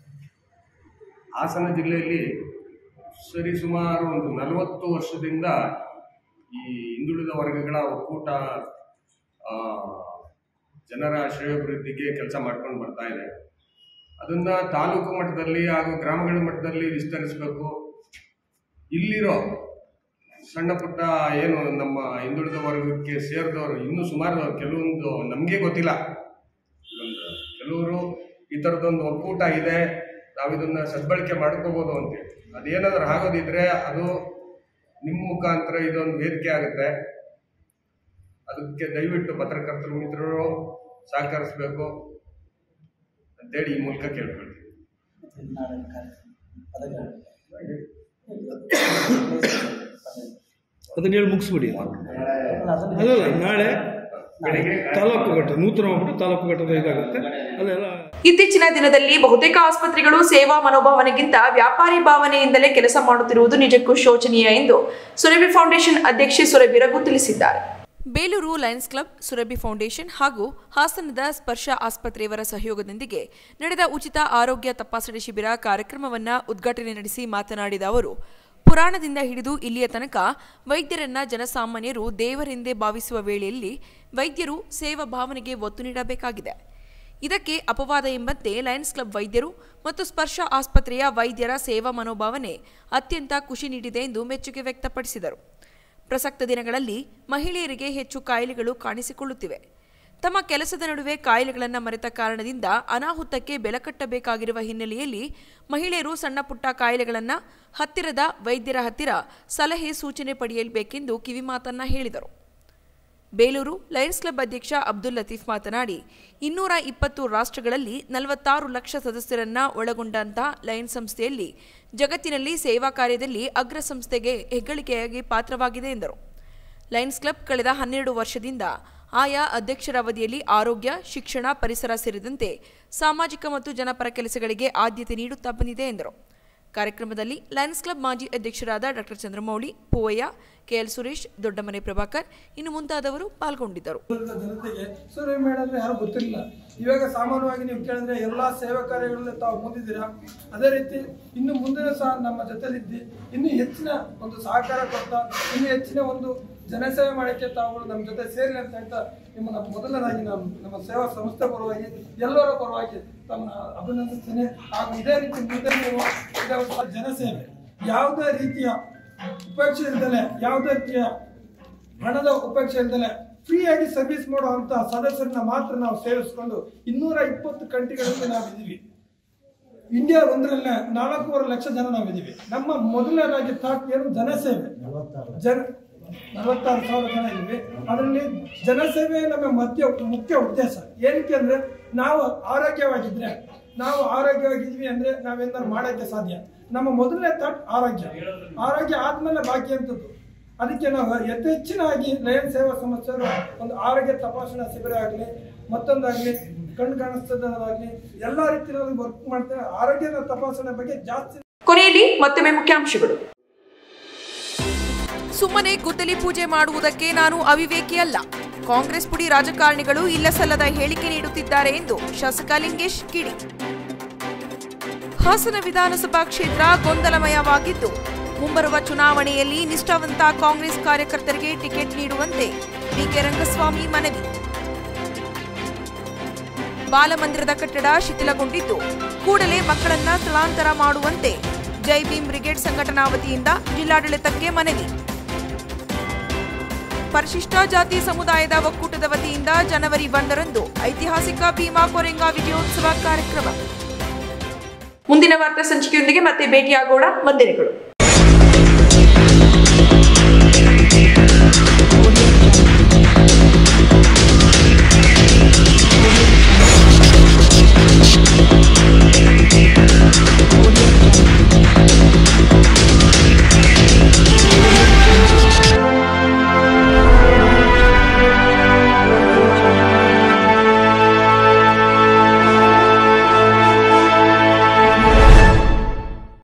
ಹಾಸನ ಜಿಲ್ಲೆಯಲ್ಲಿ ಸರಿಸುಮಾರು ಒಂದು ನಲವತ್ತು ವರ್ಷದಿಂದ ಈ ಹಿಂದುಳಿದ ವರ್ಗಗಳ ಒಕ್ಕೂಟ ಆ, ಜನರ ಶ್ರೇಯೋಭಿವೃದ್ಧಿಗೆ ಕೆಲಸ ಮಾಡ್ಕೊಂಡು ಬರ್ತಾ ಇದೆ ಅದನ್ನ ತಾಲೂಕು ಮಟ್ಟದಲ್ಲಿ ಹಾಗೂ ಗ್ರಾಮಗಳ ಮಟ್ಟದಲ್ಲಿ ವಿಸ್ತರಿಸಬೇಕು ಇಲ್ಲಿರೋ ಸಣ್ಣ ಪುಟ್ಟ ಏನು ನಮ್ಮ ಹಿಂದುಳಿದ ವರ್ಗಕ್ಕೆ ಸೇರಿದವರು ಇನ್ನೂ ಸುಮಾರು ಕೆಲವೊಂದು ನಮಗೆ ಗೊತ್ತಿಲ್ಲ ಒಂದು ಕೆಲವರು ಈ ಥರದೊಂದು ಒಕ್ಕೂಟ ಇದೆ ನಾವು ಇದನ್ನ ಸದ್ಬಳಕೆ ಮಾಡ್ಕೋಬೋದು ಅಂತೇಳಿ ಅದೇನಾದ್ರೂ ಆಗೋದಿದ್ರೆ ಅದು ನಿಮ್ಮ ಮುಖಾಂತರ ಇದೊಂದು ವೇದಿಕೆ ಆಗುತ್ತೆ ಅದಕ್ಕೆ ದಯವಿಟ್ಟು ಪತ್ರಕರ್ತರು ಮಿತ್ರರು ಸಹಕರಿಸಬೇಕು ಅಂತೇಳಿ ಈ ಮೂಲಕ ಕೇಳ್ಕೊಳ್ತೀವಿ ಅದನ್ನ ಹೇಳಿ ಮುಗಿಸ್ಬಿಡಿ ಅದಲ್ಲ ನಾಳೆ ತಾಲೂಕು ಘಟ್ಟ ನೂತನ ಹೋಗ್ಬಿಟ್ಟು ತಾಲೂಕು ಘಟ್ಟದ ಇದಾಗುತ್ತೆ ಅಲ್ಲೆಲ್ಲ ಇತ್ತೀಚಿನ ದಿನದಲ್ಲಿ ಬಹುತೇಕ ಆಸ್ಪತ್ರೆಗಳು ಸೇವಾ ಮನೋಭಾವನೆಗಿಂತ ವ್ಯಾಪಾರಿ ಭಾವನೆಯಿಂದಲೇ ಕೆಲಸ ಮಾಡುತ್ತಿರುವುದು ನಿಜಕ್ಕೂ ಶೋಚನೀಯ ಎಂದು ಸುರಭಿ ಫೌಂಡೇಶನ್ ಅಧ್ಯಕ್ಷೆ ಸುರಭಿ ರಘು ತಿಳಿಸಿದ್ದಾರೆ Belur lions club Surabhi foundation ಹಾಗೂ ಹಾಸನದ ಸ್ಪರ್ಶ ಆಸ್ಪತ್ರೆಯವರ ಸಹಯೋಗದೊಂದಿಗೆ ನಡೆದ ಉಚಿತ ಆರೋಗ್ಯ ತಪಾಸಣೆ ಶಿಬಿರ ಕಾರ್ಯಕ್ರಮವನ್ನು ಉದ್ಘಾಟನೆ ನಡೆಸಿ ಮಾತನಾಡಿದ ಅವರು ಪುರಾಣದಿಂದ ಹಿಡಿದು ಇಲ್ಲಿಯ ತನಕ ವೈದ್ಯರನ್ನ ಜನಸಾಮಾನ್ಯರು ದೇವರೆಂದೇ ಭಾವಿಸುವ ವೇಳೆಯಲ್ಲಿ ವೈದ್ಯರು ಸೇವಾ ಭಾವನೆಗೆ ಒತ್ತು ನೀಡಬೇಕಾಗಿದೆ ಇದಕ್ಕೆ ಅಪವಾದ ಎಂಬಂತೆ ಲಯನ್ಸ್ ಕ್ಲಬ್ ವೈದ್ಯರು ಮತ್ತು ಸ್ಪರ್ಶ ಆಸ್ಪತ್ರೆಯ ವೈದ್ಯರ ಸೇವಾ ಮನೋಭಾವನೆ ಅತ್ಯಂತ ಖುಷಿ ನೀಡಿದೆ ಎಂದು ಮೆಚ್ಚುಗೆ ವ್ಯಕ್ತಪಡಿಸಿದರು ಪ್ರಸಕ್ತ ದಿನಗಳಲ್ಲಿ ಮಹಿಳೆಯರಿಗೆ ಹೆಚ್ಚು ಕಾಯಿಲೆಗಳು ಕಾಣಿಸಿಕೊಳ್ಳುತ್ತಿವೆ ತಮ್ಮ ಕೆಲಸದ ನಡುವೆ ಕಾಯಿಲೆಗಳನ್ನು ಮರೆತ ಕಾರಣದಿಂದ ಅನಾಹುತಕ್ಕೆ ಬೆಲೆ ಕಟ್ಟಬೇಕಾಗಿರುವ ಹಿನ್ನೆಲೆಯಲ್ಲಿ ಮಹಿಳೆಯರು ಸಣ್ಣ ಪುಟ್ಟ ಕಾಯಿಲೆಗಳನ್ನು ಹತ್ತಿರದ ವೈದ್ಯರ ಹತ್ತಿರ ಸಲಹೆ ಸೂಚನೆ ಪಡೆಯಬೇಕೆಂದು ಕಿವಿಮಾತನ್ನ ಹೇಳಿದರು ಬೇಲೂರು ಲಯನ್ಸ್ ಕ್ಲಬ್ ಅಧ್ಯಕ್ಷ ಅಬ್ದುಲ್ ಲತೀಫ್ ಮಾತನಾಡಿ ಇನ್ನೂರ ಇಪ್ಪತ್ತು ರಾಷ್ಟ್ರಗಳಲ್ಲಿ ನಲವತ್ತಾರು ಲಕ್ಷ ಸದಸ್ಯರನ್ನ ಒಳಗೊಂಡಂಥ ಲಯನ್ಸ್ ಸಂಸ್ಥೆಯಲ್ಲಿ ಜಗತ್ತಿನಲ್ಲಿ ಸೇವಾ ಕಾರ್ಯದಲ್ಲಿ ಅಗ್ರ ಸಂಸ್ಥೆಗೆ ಹೆಗ್ಗಳಿಕೆಯಾಗಿ ಪಾತ್ರವಾಗಿದೆ ಎಂದರು ಲಯನ್ಸ್ ಕ್ಲಬ್ ಕಳೆದ ಹನ್ನೆರಡು ವರ್ಷದಿಂದ ಆಯಾ ಅಧ್ಯಕ್ಷರ ಅವಧಿಯಲ್ಲಿ ಆರೋಗ್ಯ ಶಿಕ್ಷಣ ಪರಿಸರ ಸೇರಿದಂತೆ ಸಾಮಾಜಿಕ ಮತ್ತು ಜನಪರ ಕೆಲಸಗಳಿಗೆ ಆದ್ಯತೆ ನೀಡುತ್ತಾ ಬಂದಿದೆ ಎಂದರು ಕಾರ್ಯಕ್ರಮದಲ್ಲಿ ಲಯನ್ಸ್ ಕ್ಲಬ್ ಮಾಜಿ ಅಧ್ಯಕ್ಷರಾದ ಡಾಕ್ಟರ್ ಚಂದ್ರಮೌಳಿ ಪೂವಯ್ಯ ಕೆಎಲ್ ಸುರೇಶ್ ದೊಡ್ಡಮನೆ ಪ್ರಭಾಕರ್ ಇನ್ನು ಮುಂತಾದವರು ಪಾಲ್ಗೊಂಡಿದ್ದರು ಜನತೆಗೆ ಸೂರ್ಯ ಮೇಡ ಅಂದ್ರೆ ಯಾರು ಗೊತ್ತಿರಲಿಲ್ಲ ಇವಾಗ ಸಾಮಾನ್ಯವಾಗಿ ನೀವು ಕೇಳಿದ್ರೆ ಎಲ್ಲಾ ಸೇವಾ ಕಾರ್ಯಗಳಲ್ಲಿ ತಾವು ಮುಂದಿದ್ದೀರಾ ಅದೇ ರೀತಿ ಇನ್ನು ಮುಂದಿನ ಸಹ ನಮ್ಮ ಜೊತೆಲಿದ್ದು ಇನ್ನೂ ಹೆಚ್ಚಿನ ಒಂದು ಸಹಕಾರ ಕೊಡ್ತಾ ಇನ್ನೂ ಹೆಚ್ಚಿನ ಒಂದು ಜನಸೇವೆ ಮಾಡಕ್ಕೆ ತಾವುಗಳು ನಮ್ಮ ಜೊತೆ ಸೇರಿ ಅಂತ ಹೇಳ್ತಾ ನಿಮ್ಮನ್ನ ಮೊದಲನಾಗಿ ನಾನು ನಮ್ಮ ಸೇವಾ ಸಂಸ್ಥೆ ಪರವಾಗಿ ಎಲ್ಲರ ಪರವಾಗಿ ತಮ್ಮನ್ನ ಅಭಿನಂದಿಸ್ತೇನೆ ಹಾಗೂ ಇದೇ ರೀತಿ ಮುಂದೆ ನೀವು ಇದೇ ಒಂದು ಜನಸೇವೆ ಯಾವುದೇ ರೀತಿಯ ಉಪೇಕ್ಷೆ ಇಲ್ದಲೆ ಯಾವುದೇ ರೀತಿಯ ಹಣದ ಉಪೇಕ್ಷೆ ಇಲ್ದಲೆ ಫ್ರೀಯಾಗಿ ಸರ್ವಿಸ್ ಮಾಡುವಂತ ಸದಸ್ಯರನ್ನ ಮಾತ್ರ ನಾವು ಸೇರಿಸ್ಕೊಂಡು ಇನ್ನೂರ ಇಪ್ಪತ್ತು ಕಂಟ್ರಿಗಳಲ್ಲಿ ನಾವು ಇದೀವಿ ಇಂಡಿಯಾ ಒಂದರಲ್ಲೇ ನಾಲ್ಕೂವರೆ ಲಕ್ಷ ಜನ ನಾವಿದ್ದೀವಿ ನಮ್ಮ ಮೊದಲನೇದಾಗಿ ಥಾಟ್ ಏನು ಜನಸೇವೆ ಜನ ನಲವತ್ತಾರು ಸಾವಿರ ಜನ ಇದ್ದೀವಿ ಅದರಲ್ಲಿ ಜನಸೇವೆ ನಮ್ಮ ಮಧ್ಯ ಮುಖ್ಯ ಉದ್ದೇಶ ಏನಕ್ಕೆ ಅಂದ್ರೆ ನಾವು ಆರೋಗ್ಯವಾಗಿದ್ರೆ ನಾವು ಆರೋಗ್ಯವಾಗಿದ್ವಿ ಅಂದ್ರೆ ನಾವೇನಾದ್ರು ಮಾಡೋಕ್ಕೆ ಸಾಧ್ಯ ನಮ್ಮ ಮೊದಲನೇ ಥಾಟ್ ಆರೋಗ್ಯ ಆರೋಗ್ಯ ಆದ್ಮೇಲೆ ಬಾಕಿ ಅಂತದ್ದು ಅದಕ್ಕೆ ನಾವು ಯಥೇಚ್ಛಿನಾಗಿ ಲಯನ್ ಸೇವಾ ಸಂಸ್ಥೆಯವರು ಒಂದು ಆರೋಗ್ಯ ತಪಾಸಣಾ ಶಿಬಿರ ಆಗಲಿ ಮತ್ತೊಂದಾಗಲಿ ಕಣ್ಣು ಕಾಣಿಸ್ತದಾಗಲಿ ಎಲ್ಲ ರೀತಿಯಲ್ಲಿ ವರ್ಕ್ ಮಾಡ್ತೇವೆ ಆರೋಗ್ಯದ ತಪಾಸಣೆ ಬಗ್ಗೆ ಜಾಸ್ತಿ ಕೊನೆಯಲ್ಲಿ ಮತ್ತೊಮ್ಮೆ ಮುಖ್ಯಾಂಶಗಳು ಸುಮ್ಮನೆ ಗುದ್ದಲಿ ಪೂಜೆ ಮಾಡುವುದಕ್ಕೆ ನಾನು ಅವಿವೇಕಿ ಅಲ್ಲ ಕಾಂಗ್ರೆಸ್ ಪುಡಿ ರಾಜಕಾರಣಿಗಳು ಇಲ್ಲಸಲ್ಲದ ಹೇಳಿಕೆ ನೀಡುತ್ತಿದ್ದಾರೆ ಎಂದು ಶಾಸಕ ಲಿಂಗೇಶ್ ಕಿಡಿ ಹಾಸನ ವಿಧಾನಸಭಾ ಕ್ಷೇತ್ರ ಗೊಂದಲಮಯವಾಗಿದ್ದು ಮುಂಬರುವ ಚುನಾವಣೆಯಲ್ಲಿ ನಿಷ್ಠಾವಂತ ಕಾಂಗ್ರೆಸ್ ಕಾರ್ಯಕರ್ತರಿಗೆ ಟಿಕೆಟ್ ನೀಡುವಂತೆ ಬಿಕೆ ರಂಗಸ್ವಾಮಿ ಮನವಿ ಬಾಲಮಂದಿರದ ಕಟ್ಟಡ ಶಿಥಿಲಗೊಂಡಿದ್ದು ಕೂಡಲೇ ಮಕ್ಕಳನ್ನ ಸ್ಥಳಾಂತರ ಮಾಡುವಂತೆ ಜೈ ಭೀಮ್ ಬ್ರಿಗೇಡ್ ಸಂಘಟನಾ ವತಿಯಿಂದ ಜಿಲ್ಲಾಡಳಿತಕ್ಕೆ ಮನವಿ ಪರಿಶಿಷ್ಟ ಜಾತಿ ಸಮುದಾಯದ ಒಕ್ಕೂಟದ ವತಿಯಿಂದ ಜನವರಿ ಒಂದರಂದು ಐತಿಹಾಸಿಕ ಭೀಮಾ ಕೊರೆಂಗ ವಿಜಯೋತ್ಸವ ಕಾರ್ಯಕ್ರಮ ಮುಂದಿನ ವಾರ್ತಾ ಸಂಚಿಕೆಯೊಂದಿಗೆ ಮತ್ತೆ ಭೇಟಿಯಾಗೋಣ ವಂದನೆಗಳು